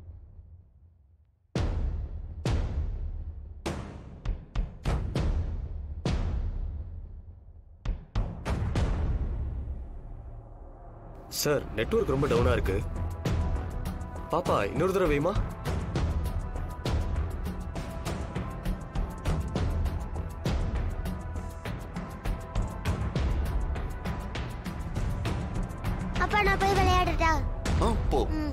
Speaker 12: சார் நெட்வொர்க் ரொம்ப டவுனா இருக்கு பாப்பா இன்னொரு தடவை வைமா
Speaker 13: அப்பா நான் போய் விளையாடுறா
Speaker 18: ஆ போ
Speaker 13: ம்.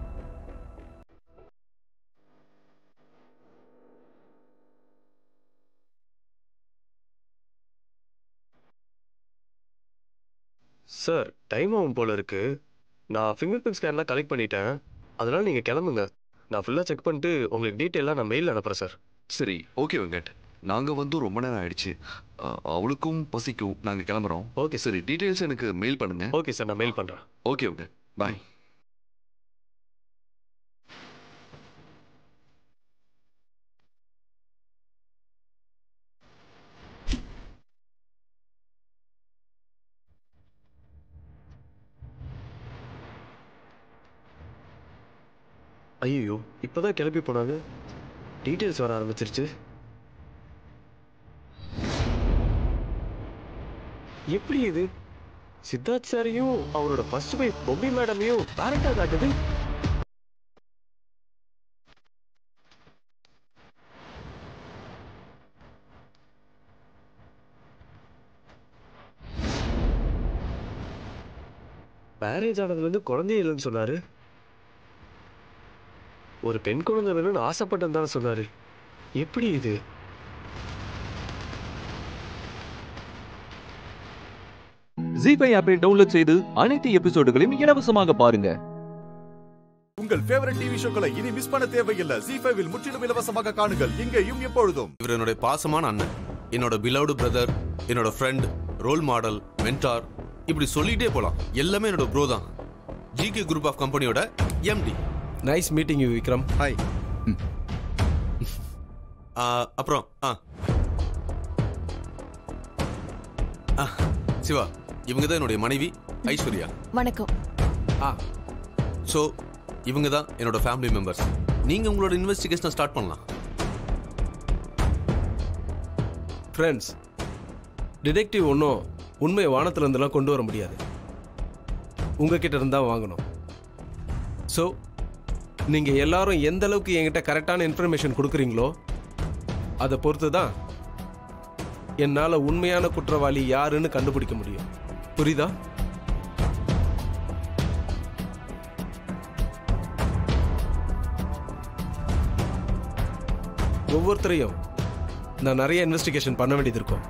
Speaker 12: சார் டைம் ஆகும் போல இருக்கு நான் ஃபிங்கர் பிரிண்ட் ஸ்கேன்லாம் கலெக்ட் பண்ணிட்டேன் அதனால நீங்க கிளம்புங்க நான் ஃபுல்லா செக் பண்ணிட்டு உங்களுக்கு டீட்டெயிலாக நான் மெயில் அனுப்புறேன் சார்
Speaker 18: சரி ஓகே வெங்கட் நாங்க வந்து ரொம்ப நேரம் ஆயிடுச்சு அ, அவளுக்கும் பசிக்கும் நாங்க கிளம்புறோம்
Speaker 12: ஓகே
Speaker 18: சரி டீடைல்ஸ் எனக்கு மெயில் பண்ணுங்க
Speaker 12: ஓகே சார் நான் மெயில் பண்றேன்
Speaker 18: ஓகே வெங்கட் பாய்
Speaker 12: ஐயோ இப்போதான் கிளம்பி போனாங்க டீட்டெயில்ஸ் வர ஆரம்பிச்சிருச்சு எப்படி இது சித்தார்த் சாரையும் அவரோட ஃபர்ஸ்ட் வைஃப் பொம்மி மேடமையும் பேரண்டா காட்டுது மேரேஜ் ஆனதுல இருந்து குழந்தையே இல்லைன்னு சொன்னாரு ஒரு பெண் குழந்தை வேணும்னு ஆசைப்பட்டேன்னு தானே சொன்னாரு எப்படி இது
Speaker 6: ஜி ஃபைவ் ஆப்பை டவுன்லோட் செய்து அனைத்து எபிசோடுகளையும் இலவசமாக பாருங்க
Speaker 1: உங்கள் ஃபேவரட் டிவி ஷோக்களை இனி மிஸ் பண்ண தேவையில்லை ஜி ஃபைவில் முற்றிலும் இலவசமாக காணுங்கள் இங்கேயும் எப்பொழுதும்
Speaker 3: இவர் என்னுடைய பாசமான அண்ணன் என்னோட பிலவுடு பிரதர் என்னோட ஃப்ரெண்ட் ரோல் மாடல் மென்டார் இப்படி சொல்லிட்டே போலாம் எல்லாமே என்னோட ப்ரோ தான் ஜிகே குரூப் ஆஃப் கம்பெனியோட MD
Speaker 11: nice meeting you Vikram
Speaker 3: hi அப்புறம் ஆ ஆ, சிவா இவங்க தான் என்னுடைய மனைவி ஐஸ்வர்யா
Speaker 14: வணக்கம்
Speaker 3: ஆ ஸோ இவங்க தான் என்னோட ஃபேமிலி மெம்பர்ஸ் நீங்க உங்களோட இன்வெஸ்டிகேஷனை ஸ்டார்ட் பண்ணலாம்
Speaker 11: ஃப்ரெண்ட்ஸ் டிடெக்டிவ் ஒன்றும் உண்மை வானத்துல இருந்தெல்லாம் கொண்டு வர முடியாது உங்ககிட்ட இருந்தா வாங்கணும் ஸோ நீங்கள் எல்லாரும் எந்த அளவுக்கு என்கிட்ட கரெக்டான இன்ஃபர்மேஷன் கொடுக்குறீங்களோ அதை பொறுத்து தான் என்னால் உண்மையான குற்றவாளி யாருன்னு கண்டுபிடிக்க முடியும் புரியுதா ஒவ்வொருத்தரையும் நான் நிறைய இன்வெஸ்டிகேஷன் பண்ண வேண்டியது இருக்கும்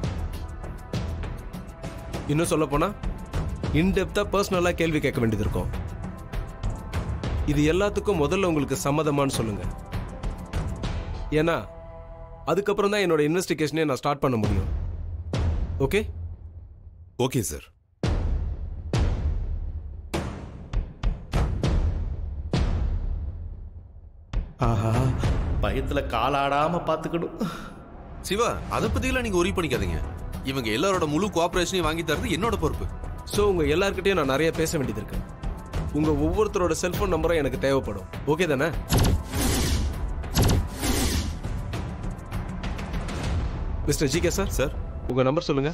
Speaker 11: இன்னும் சொல்ல போனா இன்டெப்தா பர்சனலா கேள்வி கேட்க வேண்டியது இருக்கும் இது எல்லாத்துக்கும் முதல்ல உங்களுக்கு சம்மதமான்னு சொல்லுங்க ஏன்னா அதுக்கப்புறம் தான் என்னோட இன்வெஸ்டிகேஷனே நான் ஸ்டார்ட் பண்ண முடியும் ஓகே
Speaker 3: ஓகே சார்
Speaker 15: ஆஹா பயத்துல காலாடாம பாத்துக்கணும்
Speaker 3: சிவா அதை பத்தியெல்லாம் நீங்க ஒரி பண்ணிக்காதீங்க இவங்க எல்லாரோட முழு கோஆபரேஷனையும் வாங்கி தரது என்னோட பொறுப்பு
Speaker 11: ஸோ உங்க எல்லார்கிட்டயும் நான் நிறைய பேச வேண்டியது இருக்கு உங்க ஒவ்வொருத்தரோட செல்போன் நம்பரும் எனக்கு தேவைப்படும் ஓகே தானே மிஸ்டர் ஜிகே சார்
Speaker 3: சார்
Speaker 11: உங்க நம்பர் சொல்லுங்க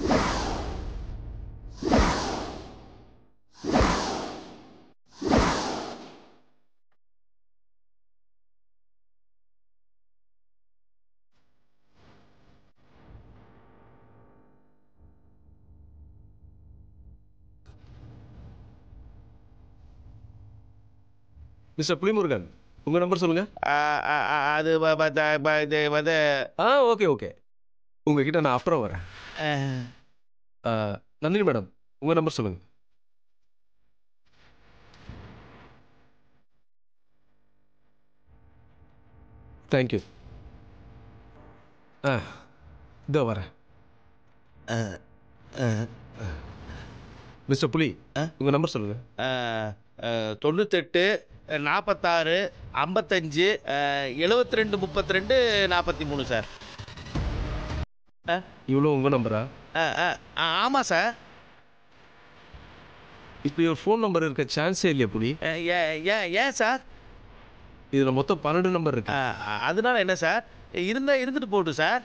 Speaker 11: மிஸ்டர் புலிமுருகன் உங்க நம்பர் சொல்லுங்க
Speaker 15: அது வ- வ- த- ப- இது வந்து
Speaker 11: ஆ ஓகே ஓகே உங்ககிட்ட நான் அப்புறம் வரேன் ஆ, நந்தினி மேடம் உங்க நம்பர் சொல்லுங்க தேங்க்யூ ஆ இதோ வரேன் மிஸ்டர் புலி உங்கள் நம்பர் சொல்லுங்க
Speaker 15: தொண்ணூத்தெட்டு நாற்பத்தாறு ஐம்பத்தஞ்சு எழுபத்தி ரெண்டு முப்பத்தி ரெண்டு நாற்பத்தி மூணு சார்
Speaker 11: இவ்வளோ உங்கள் நம்பரா
Speaker 15: ஆமாம் சார்
Speaker 11: இப்போ ஒரு ஃபோன் நம்பர் இருக்க சான்ஸே இல்லையா புலி
Speaker 15: ஏன் ஏன் சார்
Speaker 11: இதில் மொத்தம் பன்னெண்டு நம்பர் இருக்கு
Speaker 15: அதனால என்ன சார் இருந்தா இருந்துட்டு போகட்டும் sir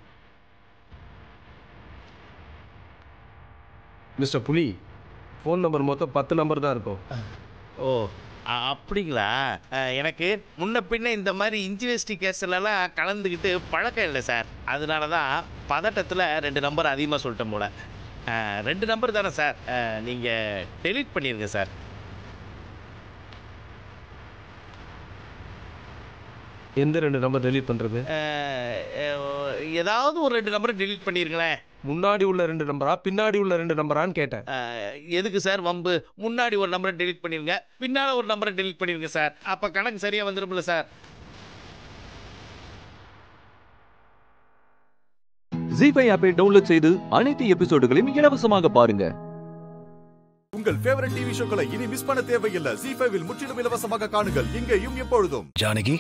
Speaker 11: mister Puli phone number மொத்தம் பத்து நம்பர் தான் இருக்கும்
Speaker 15: ஓ அ- அப்படிங்களா அஹ், எனக்கு முன்ன பின்ன இந்த மாதிரி இன்ஜினியரிஸ்டி கேஸ்லலாம் கலந்துக்கிட்டு பழக்கம் இல்லை சார் அதனால தான் பதட்டத்தில் ரெண்டு நம்பர் அதிகமாக சொல்லிட்டேன் போல அஹ், ரெண்டு நம்பர் தானே சார் நீங்கள் டெலீட் பண்ணிடுங்க சார்
Speaker 11: எந்த ரெண்டு நம்பர் டெலீட் பண்ணுறது
Speaker 15: அஹ், அஹ், ஏதாவது ஒரு ரெண்டு நம்பரை டெலீட் பண்ணிருங்களேன்
Speaker 11: முன்னாடி உள்ள ரெண்டு நம்பரா பின்னாடி உள்ள ரெண்டு நம்பரான்னு கேட்டேன்
Speaker 15: அஹ், எதுக்கு சார் வம்பு முன்னாடி ஒரு நம்பரை டெலீட் பண்ணிருங்க பின்னால் ஒரு நம்பரை டெலீட் பண்ணிருங்க சார் அப்போ கணக்கு சரியாக வந்துடும்ல சார்
Speaker 6: ஜி ஃபைவ் ஆப்பை டவுன்லோட் செய்து அனைத்து எபிசோடுகளையும் இலவசமாக பாருங்க
Speaker 1: உங்கள் ஃபேவரட் டிவி ஷோக்களை இனி மிஸ் பண்ண தேவையில்லை ஜி ஃபைவில் முற்றிலும் இலவசமாக காணுங்கள் இங்கேயும் எப்பொழுதும்
Speaker 8: ஜானகி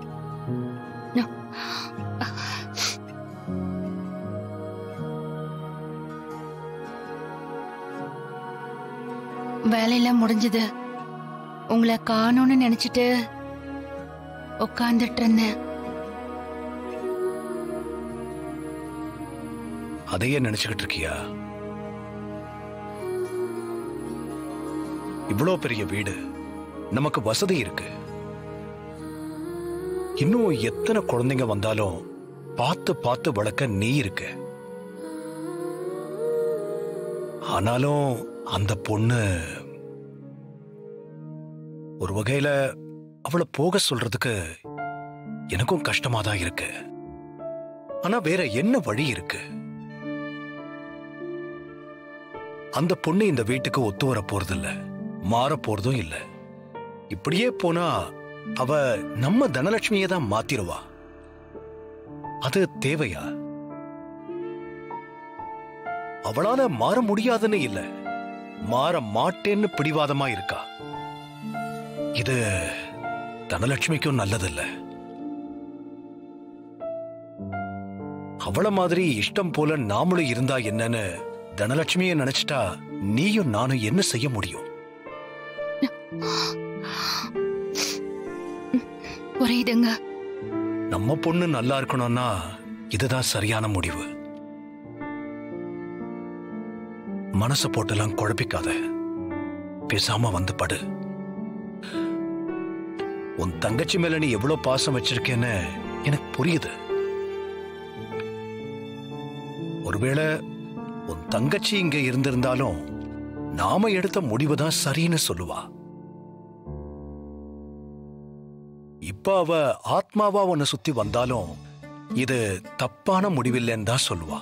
Speaker 14: வேலையெல்லாம் முடிஞ்சது உங்களை காணோன்னு நினைச்சிட்டு உட்காந்துட்டு இருந்தேன்
Speaker 8: அதையே நினைச்சுக்கிட்டு இருக்கியா இவ்வளோ பெரிய வீடு நமக்கு வசதி இருக்கு இன்னும் எத்தனை குழந்தைங்க வந்தாலும் பார்த்து பார்த்து வளர்க்க நீ இருக்கு ஆனாலும் அந்த பொண்ணு ஒரு வகையில அவளை போக சொல்றதுக்கு எனக்கும் கஷ்டமா தான் இருக்கு ஆனா வேற என்ன வழி இருக்கு அந்த பொண்ணு இந்த வீட்டுக்கு ஒத்து வர போறதில்ல மாற போறதும் இல்ல இப்படியே போனா அவ நம்ம தனலட்சுமியை தான் மாத்திருவா அது தேவையா அவளால மாற முடியாதுன்னு இல்ல மாற மாட்டேன்னு பிடிவாதமா இருக்கா இது தனலட்சுமிக்கும் நல்லதில்ல அவள மாதிரி இஷ்டம் போல நாமளும் இருந்தா என்னன்னு தனலட்சுமியை நினைச்சிட்டா நீயும் நானும் என்ன செய்ய முடியும்
Speaker 14: புரியுதுங்க
Speaker 8: நம்ம பொண்ணு நல்லா இருக்கணும்னா இதுதான் சரியான முடிவு மனசு போட்டெல்லாம் குழப்பிக்காத பேசாம வந்து படு உன் தங்கச்சி மேல நீ எவ்வளவு பாசம் வச்சிருக்கேன்னு எனக்கு புரியுது ஒருவேளை உன் தங்கச்சி இங்க இருந்திருந்தாலும் நாம எடுத்த முடிவு தான் சரின்னு சொல்லுவா இப்ப அவ ஆத்மாவா உன்னை சுத்தி வந்தாலும் இது தப்பான முடிவில்லைன்னு தான் சொல்லுவா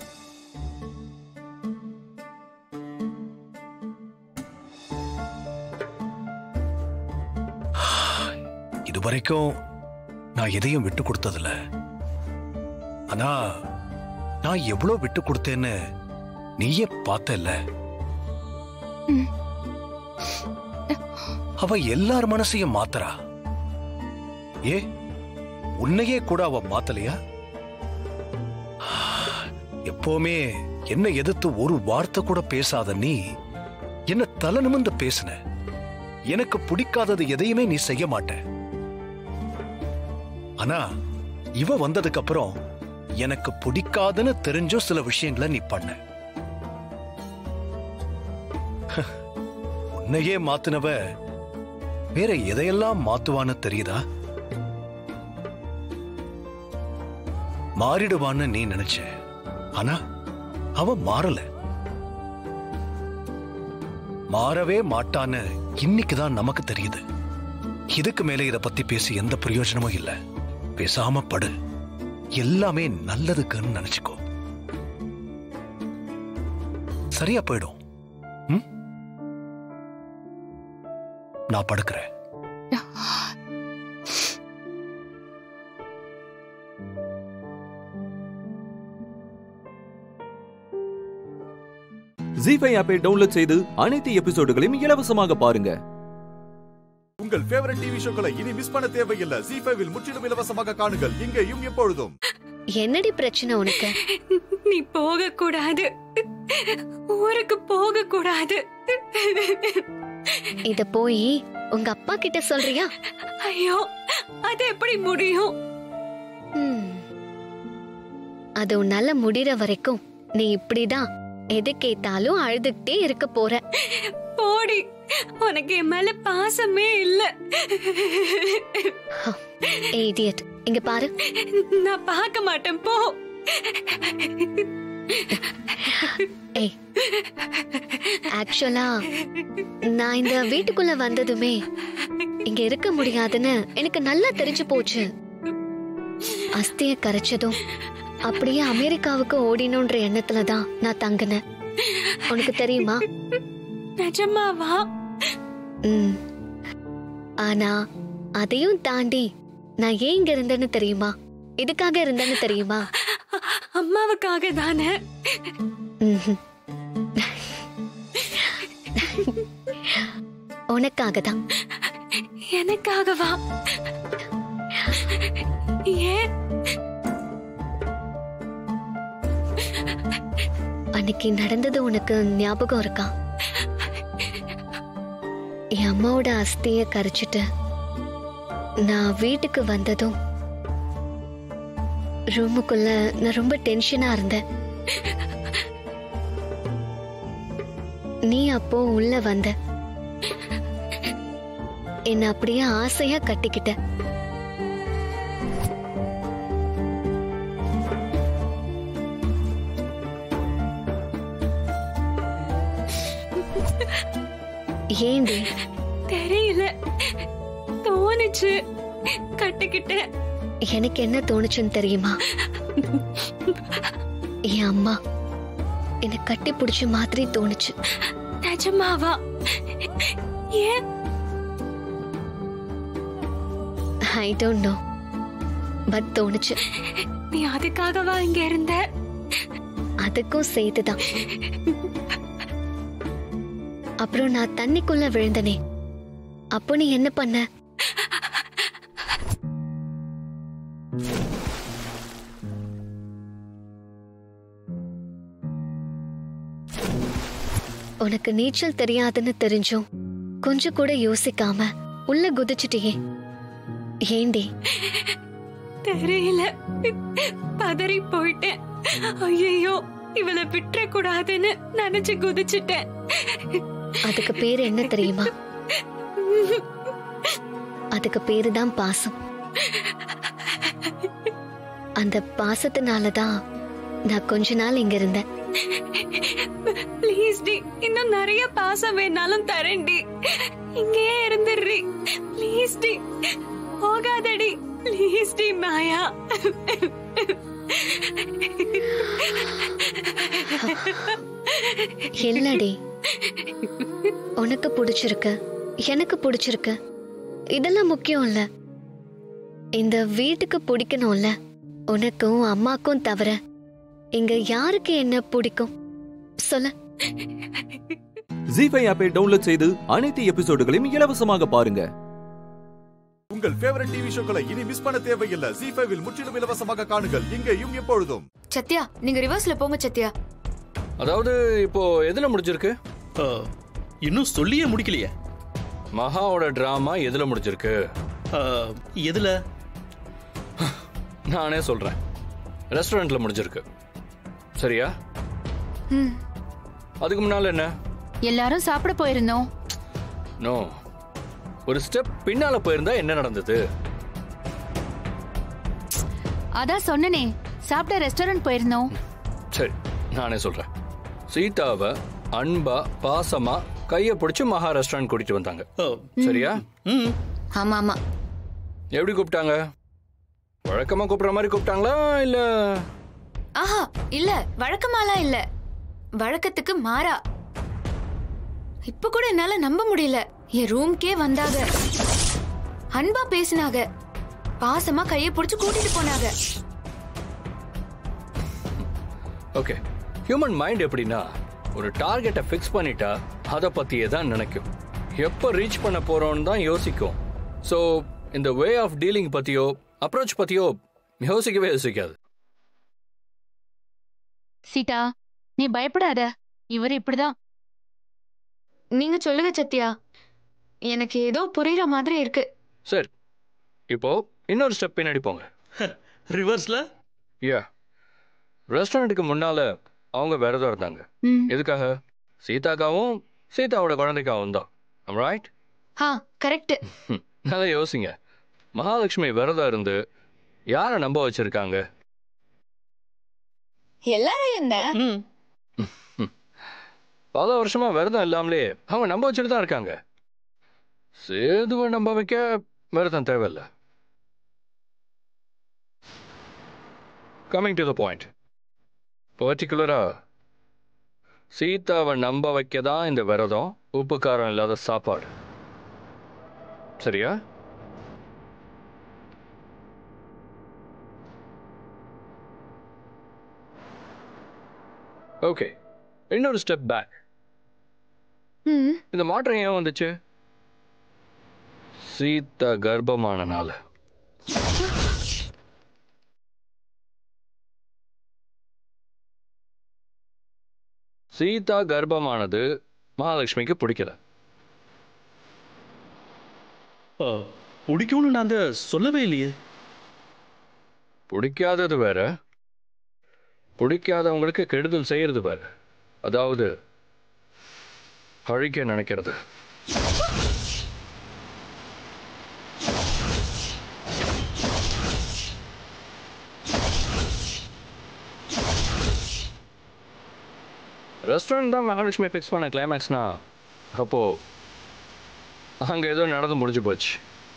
Speaker 8: இதுவரைக்கும் நான் எதையும் விட்டு கொடுத்ததில்ல ஆனா நான் எவ்வளவு விட்டு கொடுத்தேன்னு நீயே பார்த்தல்ல அவ எல்லார் மனசையும் மாத்துறா ஏ உன்னையே கூட அவ மாத்தலையா எப்பவுமே என்ன எதிர்த்து ஒரு வார்த்தை கூட பேசாத நீ என்ன தலை நிமிர்ந்து பேசின எனக்கு பிடிக்காதது எதையுமே நீ செய்ய மாட்ட ஆனா இவ வந்ததுக்கு அப்புறம் எனக்கு பிடிக்காதுன்னு தெரிஞ்சும் சில விஷயங்களை நீ பண்ண உன்னையே மாத்துனவ வேற எதையெல்லாம் மாத்துவான்னு தெரியுதா மாறிடுவான்னு நீ நினைச்ச ஆனா அவ மாறல மாறவே மாட்டான்னு இன்னைக்குதான் நமக்கு தெரியுது இதுக்கு மேல இத பத்தி பேசி எந்த பிரயோஜனமும் இல்ல பேசாம படு எல்லாமே நல்லதுக்குன்னு நினைச்சுக்கோ சரியா போயிடும் ம்? நான் படுக்கிறேன்
Speaker 6: ஜி ஃபைவ் ஆப்பை டவுன்லோட் செய்து அனைத்து எபிசோடுகளையும் இலவசமாக பாருங்க
Speaker 1: உங்கள் ஃபேவரட் டிவி ஷோக்களை இனி மிஸ் பண்ண தேவையில்லை ஜி ஃபைவில் முற்றிலும் இலவசமாக காணுங்கள் இங்கேயும் எப்பொழுதும்
Speaker 17: என்னடி பிரச்சனை உனக்கு
Speaker 19: நீ போக கூடாது ஊருக்கு போக கூடாது
Speaker 17: இத போய் உங்க அப்பா கிட்ட சொல்றியா
Speaker 19: ஐயோ அது எப்படி முடியும்
Speaker 17: ம். அது உன்னால முடியற வரைக்கும் நீ இப்படிதான் எது கேட்டாலும் அழுதுகிட்டே இருக்க போற
Speaker 19: போடி உனக்கு என் மேல பாசமே இல்ல
Speaker 17: ஏடியட் இங்க பாரு
Speaker 19: நான் பார்க்க மாட்டேன் போ
Speaker 17: ஏய் ஆக்சுவலா நான் இந்த வீட்டுக்குள்ள வந்ததுமே இங்க இருக்க முடியாதுன்னு எனக்கு நல்லா தெரிஞ்சு போச்சு அஸ்திய கரைச்சதும் அப்படியே அமெரிக்காவுக்கு ஓடினோன்ற எண்ணத்துல தான் நான் தங்கினேன் உனக்கு தெரியுமா
Speaker 19: நிஜமாவா
Speaker 17: ம் ஆனா அதையும் தாண்டி நான் ஏன் இங்க இருந்தேன்னு தெரியுமா இதுக்காக இருந்தேன்னு தெரியுமா
Speaker 19: அம்மாவுக்காக தானே
Speaker 17: ம்ஹும். உனக்காக தான்
Speaker 19: எனக்காகவா ஏன்
Speaker 17: அன்னைக்கு நடந்தது உனக்கு ஞாபகம் இருக்கா என் அம்மாவோட அஸ்திய கரைச்சிட்டு நான் வீட்டுக்கு வந்ததும் ரூமுக்குள்ள நான் ரொம்ப டென்ஷனா இருந்தேன் நீ அப்போ உள்ள வந்த என்ன அப்படியே ஆசையா கட்டிக்கிட்ட ஏண்டி
Speaker 19: தெரியல தோணுச்சு கட்டிக்கிட்டேன்
Speaker 17: எனக்கு என்ன தோணுச்சுன்னு தெரியுமா என் அம்மா என்னை கட்டி பிடிச்ச மாதிரி தோணுச்சு
Speaker 19: நிஜமாவா ஏன்
Speaker 17: ஐ டோன்ட் நோ பட் தோணுச்சு
Speaker 19: நீ அதுக்காகவா இங்க இருந்த
Speaker 17: அதுக்கும் சேர்த்துதான் அப்புறம் நான் தண்ணிக்குள்ள விழுந்தனே அப்போ நீ என்ன பண்ண உனக்கு நீச்சல் தெரியாதுன்னு தெரிஞ்சும் கொஞ்சம் கூட யோசிக்காம உள்ள குதிச்சிட்டியே ஏண்டி
Speaker 19: தெரியல பதறி போயிட்டேன் ஐயோ இவளை விட்டுற கூடாதுன்னு நினைச்சு குதிச்சிட்டேன்
Speaker 17: அதுக்கு பேரு என்ன தெரியுமா அதுக்கு பேரு தான் பாசம் அந்த பாசத்தினால தான் நான் கொஞ்ச நாள் இங்க இருந்தேன்
Speaker 19: ப்ளீஸ் டி இன்னும் நிறைய பாசம் வேணாலும் தரேன்டி இங்கேயே இருந்துடுறி ப்ளீஸ் டி போகாதடி ப்ளீஸ் டி மாயா
Speaker 17: இல்லடி உனக்கு பிடிச்சிருக்கு எனக்கு பிடிச்சிருக்கு இதெல்லாம் முக்கியம் இல்ல இந்த வீட்டுக்கு பிடிக்கணும்ல உனக்கும் அம்மாக்கும் தவிர இங்க யாருக்கு என்ன பிடிக்கும் சொல்ல
Speaker 6: ஜி ஃபைவ் ஆப்பை டவுன்லோட் செய்து அனைத்து எபிசோடுகளையும் இலவசமாக பாருங்க
Speaker 1: உங்கள் ஃபேவரட் டிவி ஷோக்களை இனி மிஸ் பண்ண தேவையில்லை ஜி ஃபைவில் முற்றிலும் இலவசமாக காணுங்கள் இங்கேயும் எப்பொழுதும்
Speaker 9: சத்யா நீங்க ரிவர்ஸ்ல போங்க சத்யா
Speaker 21: அதாவது இப்போ எதுல முடிஞ்சிருக்கு
Speaker 24: இன்னும் சொல்லியே முடிக்கலையே
Speaker 21: மகாவோட டிராமா எதுல முடிஞ்சிருக்கு
Speaker 24: எதுல
Speaker 21: நானே சொல்றேன் ரெஸ்டாரண்ட்ல முடிஞ்சிருக்கு சரியா
Speaker 14: ம்
Speaker 21: அதுக்கு முன்னால என்ன
Speaker 14: எல்லாரும் சாப்பிட போயிருந்தோம்
Speaker 21: நோ ஒரு ஸ்டெப் பின்னால போயிருந்தா என்ன நடந்தது
Speaker 14: அதான் சொன்னனே சாப்பிட ரெஸ்டாரண்ட் போயிருந்தோம்
Speaker 21: சரி நானே சொல்றேன் சீதாவை அன்பா பாசமா கைய பிடிச்சு மகா ரெஸ்டாரண்ட் கூட்டிட்டு வந்தாங்க சரியா
Speaker 14: ஆமா ஆமா
Speaker 21: எப்படி கூப்பிட்டாங்க வழக்கமா கூப்பிடுற மாதிரி கூப்பிட்டாங்களா இல்ல
Speaker 9: ஆஹா இல்ல வழக்கமாலாம் இல்ல வழக்கத்துக்கு மாறா இப்ப கூட என்னால நம்ப முடியல என் ரூம்க்கே வந்தாங்க அன்பா பேசினாங்க பாசமா கைய பிடிச்சு கூட்டிட்டு போனாங்க
Speaker 21: ஓகே ஹியூமன் மைண்ட் எப்படின்னா ஒரு டார்கெட்டை ஃபிக்ஸ் பண்ணிட்டா அதை பத்தியே தான் நினைக்கும் எப்போ ரீச் பண்ண போறோம்னு தான் யோசிக்கும் ஸோ இந்த வே ஆஃப் டீலிங் பத்தியோ அப்ரோச் பத்தியோ யோசிக்கவே யோசிக்காது
Speaker 14: சீதா நீ பயப்படாத இவர் இப்படிதான்
Speaker 19: நீங்க சொல்லுங்க சத்யா எனக்கு ஏதோ புரியுற மாதிரி இருக்கு
Speaker 21: சரி இப்போ இன்னொரு ஸ்டெப் பின்னாடி போங்க
Speaker 24: ரிவர்ஸ்ல
Speaker 21: யா ரெஸ்டாரண்ட்டுக்கு முன்னால அவங்க விரதம் இருந்தாங்க
Speaker 19: ம்.
Speaker 21: எதுக்காக சீதாக்காவும் சீதாவோட குழந்தைக்காவும் தான் ரைட்
Speaker 19: ஆ கரெக்ட்
Speaker 21: நல்லா யோசிங்க மகாலட்சுமி விரதம் இருந்து யாரை நம்ப வச்சிருக்காங்க
Speaker 19: எல்லாரும் என்ன
Speaker 21: பல வருஷமா விரதம் இல்லாமலே அவங்க நம்ப வச்சுட்டு தான் இருக்காங்க சேதுவை நம்ப வைக்க விரதம் தேவையில்லை கம்மிங் டு த பாயிண்ட் பர்டிகுலரா சீதாவை நம்ப வைக்க தான் இந்த விரதம் உப்பு காரம் இல்லாத சாப்பாடு சரியா ஓகே இன்னொரு ஸ்டெப் பேக் இந்த மாற்றம் ஏன் வந்துச்சு சீதா கர்ப்பமானனால சீதா கர்ப்பமானது மகாலட்சுமிக்கு பிடிக்கல
Speaker 24: பிடிக்கும்னு நாங்க சொல்லவே இல்லையே
Speaker 21: பிடிக்காதது வேற பிடிக்காதவங்களுக்கு கெடுதல் செய்யறது வேற அதாவது அழிக்க நினைக்கிறது ரெஸ்டாரண்ட் தான் மகாலட்சுமி ஃபிக்ஸ் பண்ண கிளைமேக்ஸ்னா அப்போ அங்கே ஏதோ நடந்து முடிஞ்சு போச்சு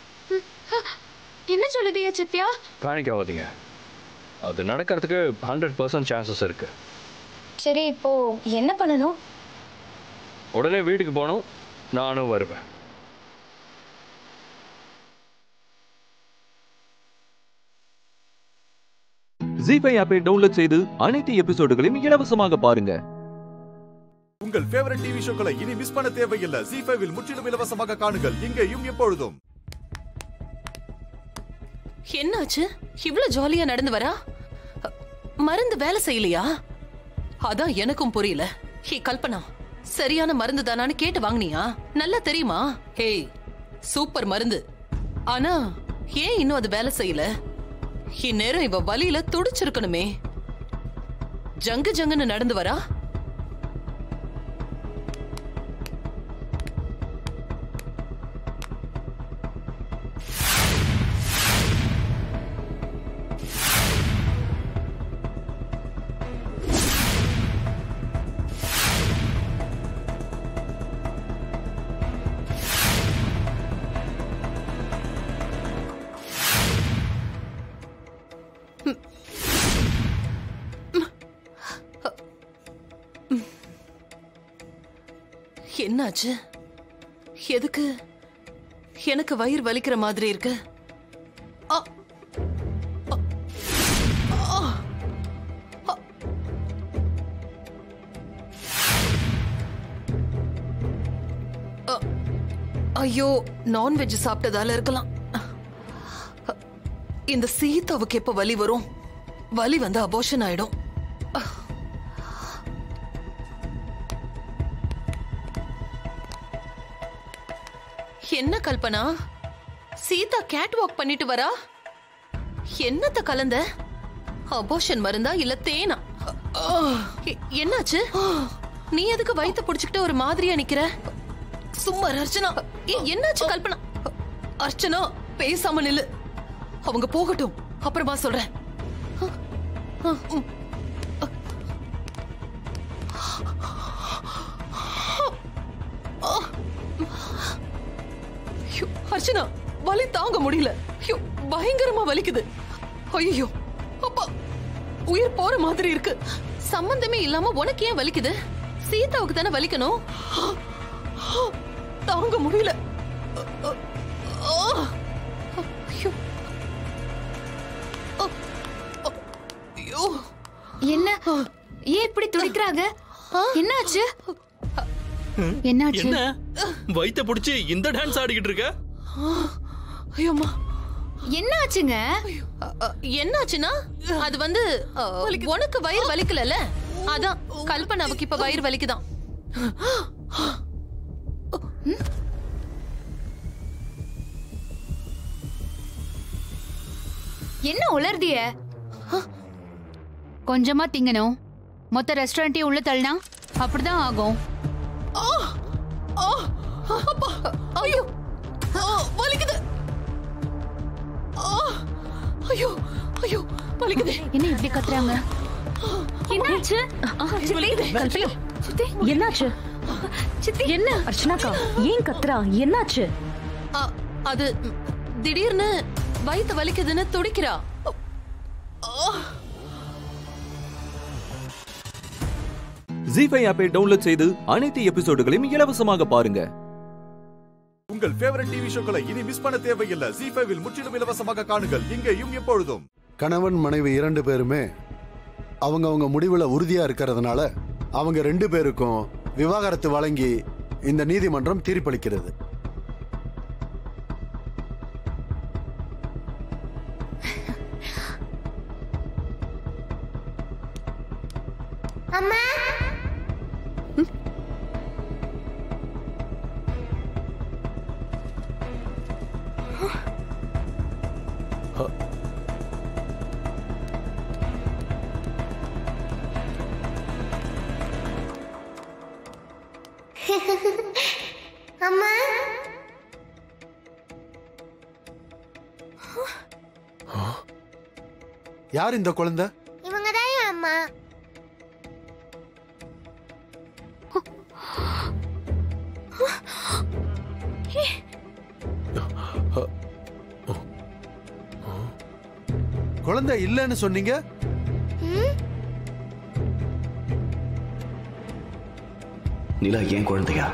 Speaker 19: என்ன சொல்லுதியா சத்யா
Speaker 21: பேனிக் ஆகாதீங்க அது நடக்கிறதுக்கு ஹண்ட்ரட் பர்சன்ட் சான்சஸ் இருக்கு
Speaker 19: சரி இப்போ என்ன பண்ணணும்
Speaker 21: உடனே வீட்டுக்கு போகணும் நானும் வருவேன்
Speaker 6: ஜி ஃபைவ் ஆப்பை டவுன்லோட் செய்து அனைத்து எபிசோடுகளையும் இலவசமாக பாருங்க
Speaker 1: உங்கள் ஃபேவரட் டிவி ஷோக்களை இனி மிஸ் பண்ண தேவையில்லை ஜி ஃபைவில் முற்றிலும் இலவசமாக காணுங்கள் இங்கேயும் எப்பொழுதும்
Speaker 2: என்னாச்சு இவ்ளோ ஜாலியா நடந்து வரா அ, மருந்து வேலை செய்யலையா அதான் எனக்கும் புரியல ஹே கல்பனா சரியான மருந்து தானான்னு கேட்டு வாங்குனியா நல்லா தெரியுமா ஹே சூப்பர் மருந்து ஆனா ஏன் இன்னும் அது வேலை செய்யல இந்நேரம் இவ வலியில துடிச்சிருக்கணுமே ஜங்கு ஜங்குன்னு நடந்து வரா என்னாச்சு எதுக்கு எனக்கு வயிறு வலிக்கிற மாதிரி இருக்கு அ, அ, ஆ, அ. அ, ஐயோ நான்வெஜ் சாப்பிட்டதால இருக்கலாம் இந்த சீதாவுக்கு எப்ப வலி வரும் வலி வந்து அபோஷன் ஆயிடும் என்ன கல்பனா சீதா கேட் வாக் பண்ணிட்டு வரா என்னத்த கலந்த அபோஷன் மருந்தா இல்ல தேனா எ- என்னாச்சு நீ எதுக்கு வயித்த புடிச்சுக்கிட்டு ஒரு மாதிரியா நிக்கிற சும்மா இரு, அர்ச்சனா ஏ, என்னாச்சு கல்பனா அர்ச்சனா பேசாம நில்லு அவங்க போகட்டும் அப்புறமா சொல்றேன் ஐயோ, அர்ச்சனா வலி தாங்க முடியல ஐயோ பயங்கரமா வலிக்குது ஐயோ அப்பா உயிர் போற மாதிரி இருக்கு சம்பந்தமே இல்லாம உனக்கு ஏன் வலிக்குது சீதாவுக்கு தானே வலிக்கணும் தாங்க முடியல ஐயோ. ஐயோ
Speaker 9: என்ன ஏன் இப்படி துடிக்கிறாங்க
Speaker 14: என்னாச்சு என்னாச்சு
Speaker 21: என்ன வயித்த புடிச்சு இந்த டான்ஸ் ஆடிக்கிட்டு இருக்க
Speaker 2: ஐயோம்மா
Speaker 14: என்னாச்சுங்க
Speaker 2: என்னாச்சுன்னா அது வந்து அ, உனக்கு வயிறு வலிக்கலல்ல அதான் கல்பனாவுக்கு இப்ப வயிறு வலிக்குதான்
Speaker 14: என்ன உளர்திய கொஞ்சமா திங்கணும் மொத்த ரெஸ்டாரண்ட்டையும் உள்ள தள்ளினா அப்படிதான் ஆகும்
Speaker 2: ஆ! ஆ! அப்பா! ஐயோ ஆ, வலிக்குது ஆ! ஐயோ ஐயோ வலிக்குது
Speaker 14: என்ன இப்படி கத்துறாங்க
Speaker 5: என்னாச்சு கல்பனா என்னாச்சு என்ன அர்ச்சனாக்கா ஏன் கத்துறா என்னாச்சு
Speaker 2: ஆ, அது ம், திடீர்னு வயித்து வலிக்குதுன்னு துடிக்கிறா ஆ!
Speaker 6: ஜி ஃபைவ் ஆப்பை டவுன்லோட் செய்து அனைத்து எபிசோடுகளையும் இலவசமாக பாருங்க
Speaker 1: உங்கள் ஃபேவரட் டிவி ஷோக்களை இனி மிஸ் பண்ண தேவையில்லை ஜி ஃபைவில் முற்றிலும் இலவசமாக காணுங்கள் இங்கேயும் எப்பொழுதும்
Speaker 7: கணவன் மனைவி இரண்டு பேருமே அவங்க அவங்க முடிவுல உறுதியா இருக்கிறதுனால அவங்க ரெண்டு பேருக்கும் விவாகரத்து வழங்கி இந்த நீதிமன்றம் தீர்ப்பளிக்கிறது
Speaker 13: அம்மா அம்மா
Speaker 7: யார் இந்த குழந்தை
Speaker 13: இவங்க தான் என் அம்மா
Speaker 7: குழந்தை இல்லைன்னு சொன்னீங்க
Speaker 20: நிலா ஏன் குழந்தையா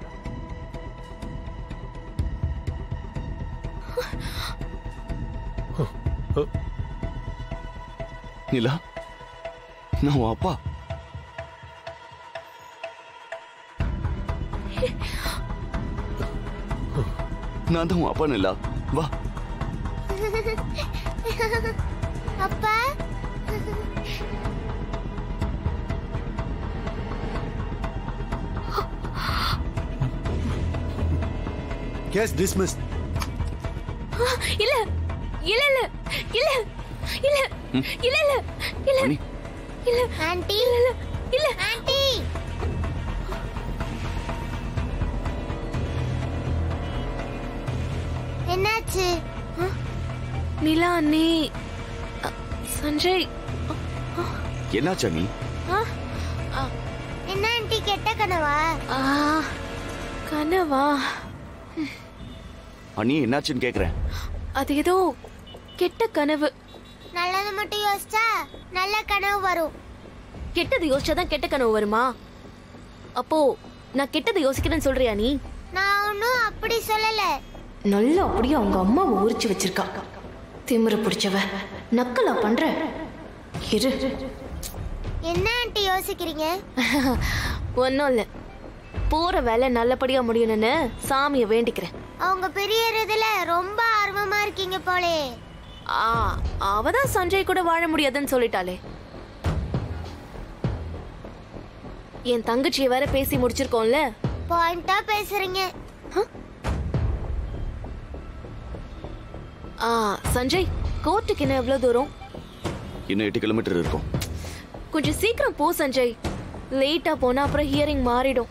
Speaker 20: நிலா நான் உன் அப்பா நான் தான் உன் அப்பா நிலா வா
Speaker 13: அப்பா
Speaker 7: கேஸ் டிஸ்மிஸ்
Speaker 5: இல்ல இல்ல இல்ல இல்ல இல்ல இல்ல இல்ல இல்ல இல்ல
Speaker 13: ஆன்ட்டி
Speaker 5: இல்ல இல்ல
Speaker 13: ஆன்ட்டி என்னாச்சு
Speaker 5: நிலா நீ அ, சஞ்சய்
Speaker 20: என்னாச்சா நீ
Speaker 5: ஆ, ஆ,
Speaker 13: என்ன ஆன்ட்டி கெட்ட கனவா
Speaker 5: ஆ, கனவா
Speaker 20: அண்ணி என்னாச்சுன்னு கேக்குறேன்
Speaker 5: அது ஏதோ கெட்ட கனவு
Speaker 13: நல்லது மட்டும் யோசிச்சா நல்ல கனவு வரும்
Speaker 5: கெட்டது யோசிச்சாதான் கெட்ட கனவு வருமா அப்போ நான் கெட்டதை யோசிக்கிறேன்னு சொல்றியா நீ
Speaker 13: நான் ஒன்னும் அப்படி சொல்லல
Speaker 5: நல்லா அப்படியே அவங்க அம்மாவை உரிச்சு வச்சிருக்கா திமிர பிடிச்சவ நக்கலா பண்ற இரு
Speaker 13: என்ன ஆன்ட்டி யோசிக்கிறீங்க
Speaker 5: ஒன்றும் இல்லை போற வேலை நல்லபடியா முடியணும்னு சாமியை வேண்டிக்கிறேன்
Speaker 13: அவங்க பெரிய இதுல ரொம்ப ஆர்வமா இருக்கீங்க போலே
Speaker 5: ஆ அவதான் சஞ்சய் கூட வாழ முடியாதுன்னு சொல்லிட்டாளே என் தங்கச்சியை வேற பேசி முடிச்சிருக்கோம்ல
Speaker 13: பாயிண்டா பேசுறீங்க
Speaker 5: ஆ சஞ்சய் கோர்ட்டுக்கு என்ன எவ்வளவு தூரம்
Speaker 20: இன்னும் எட்டு கிலோமீட்டர் இருக்கும்
Speaker 5: கொஞ்சம் சீக்கிரம் போ சஞ்சய் லேட்டா போனா அப்புறம் ஹியரிங் மாறிடும்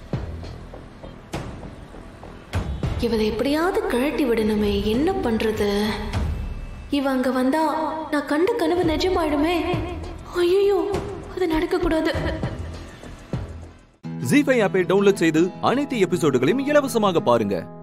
Speaker 5: இவளை எப்படியாவது கழட்டி விடணுமே என்ன பண்றது இவ அங்க வந்தா நான் கண்ட கனவு நிஜமாயிடுமே ஐயோ அது நடக்க கூடாது
Speaker 6: ஜி ஃபைவ் ஆப்பை டவுன்லோட் செய்து அனைத்து எபிசோடுகளையும் இலவசமாக பாருங்க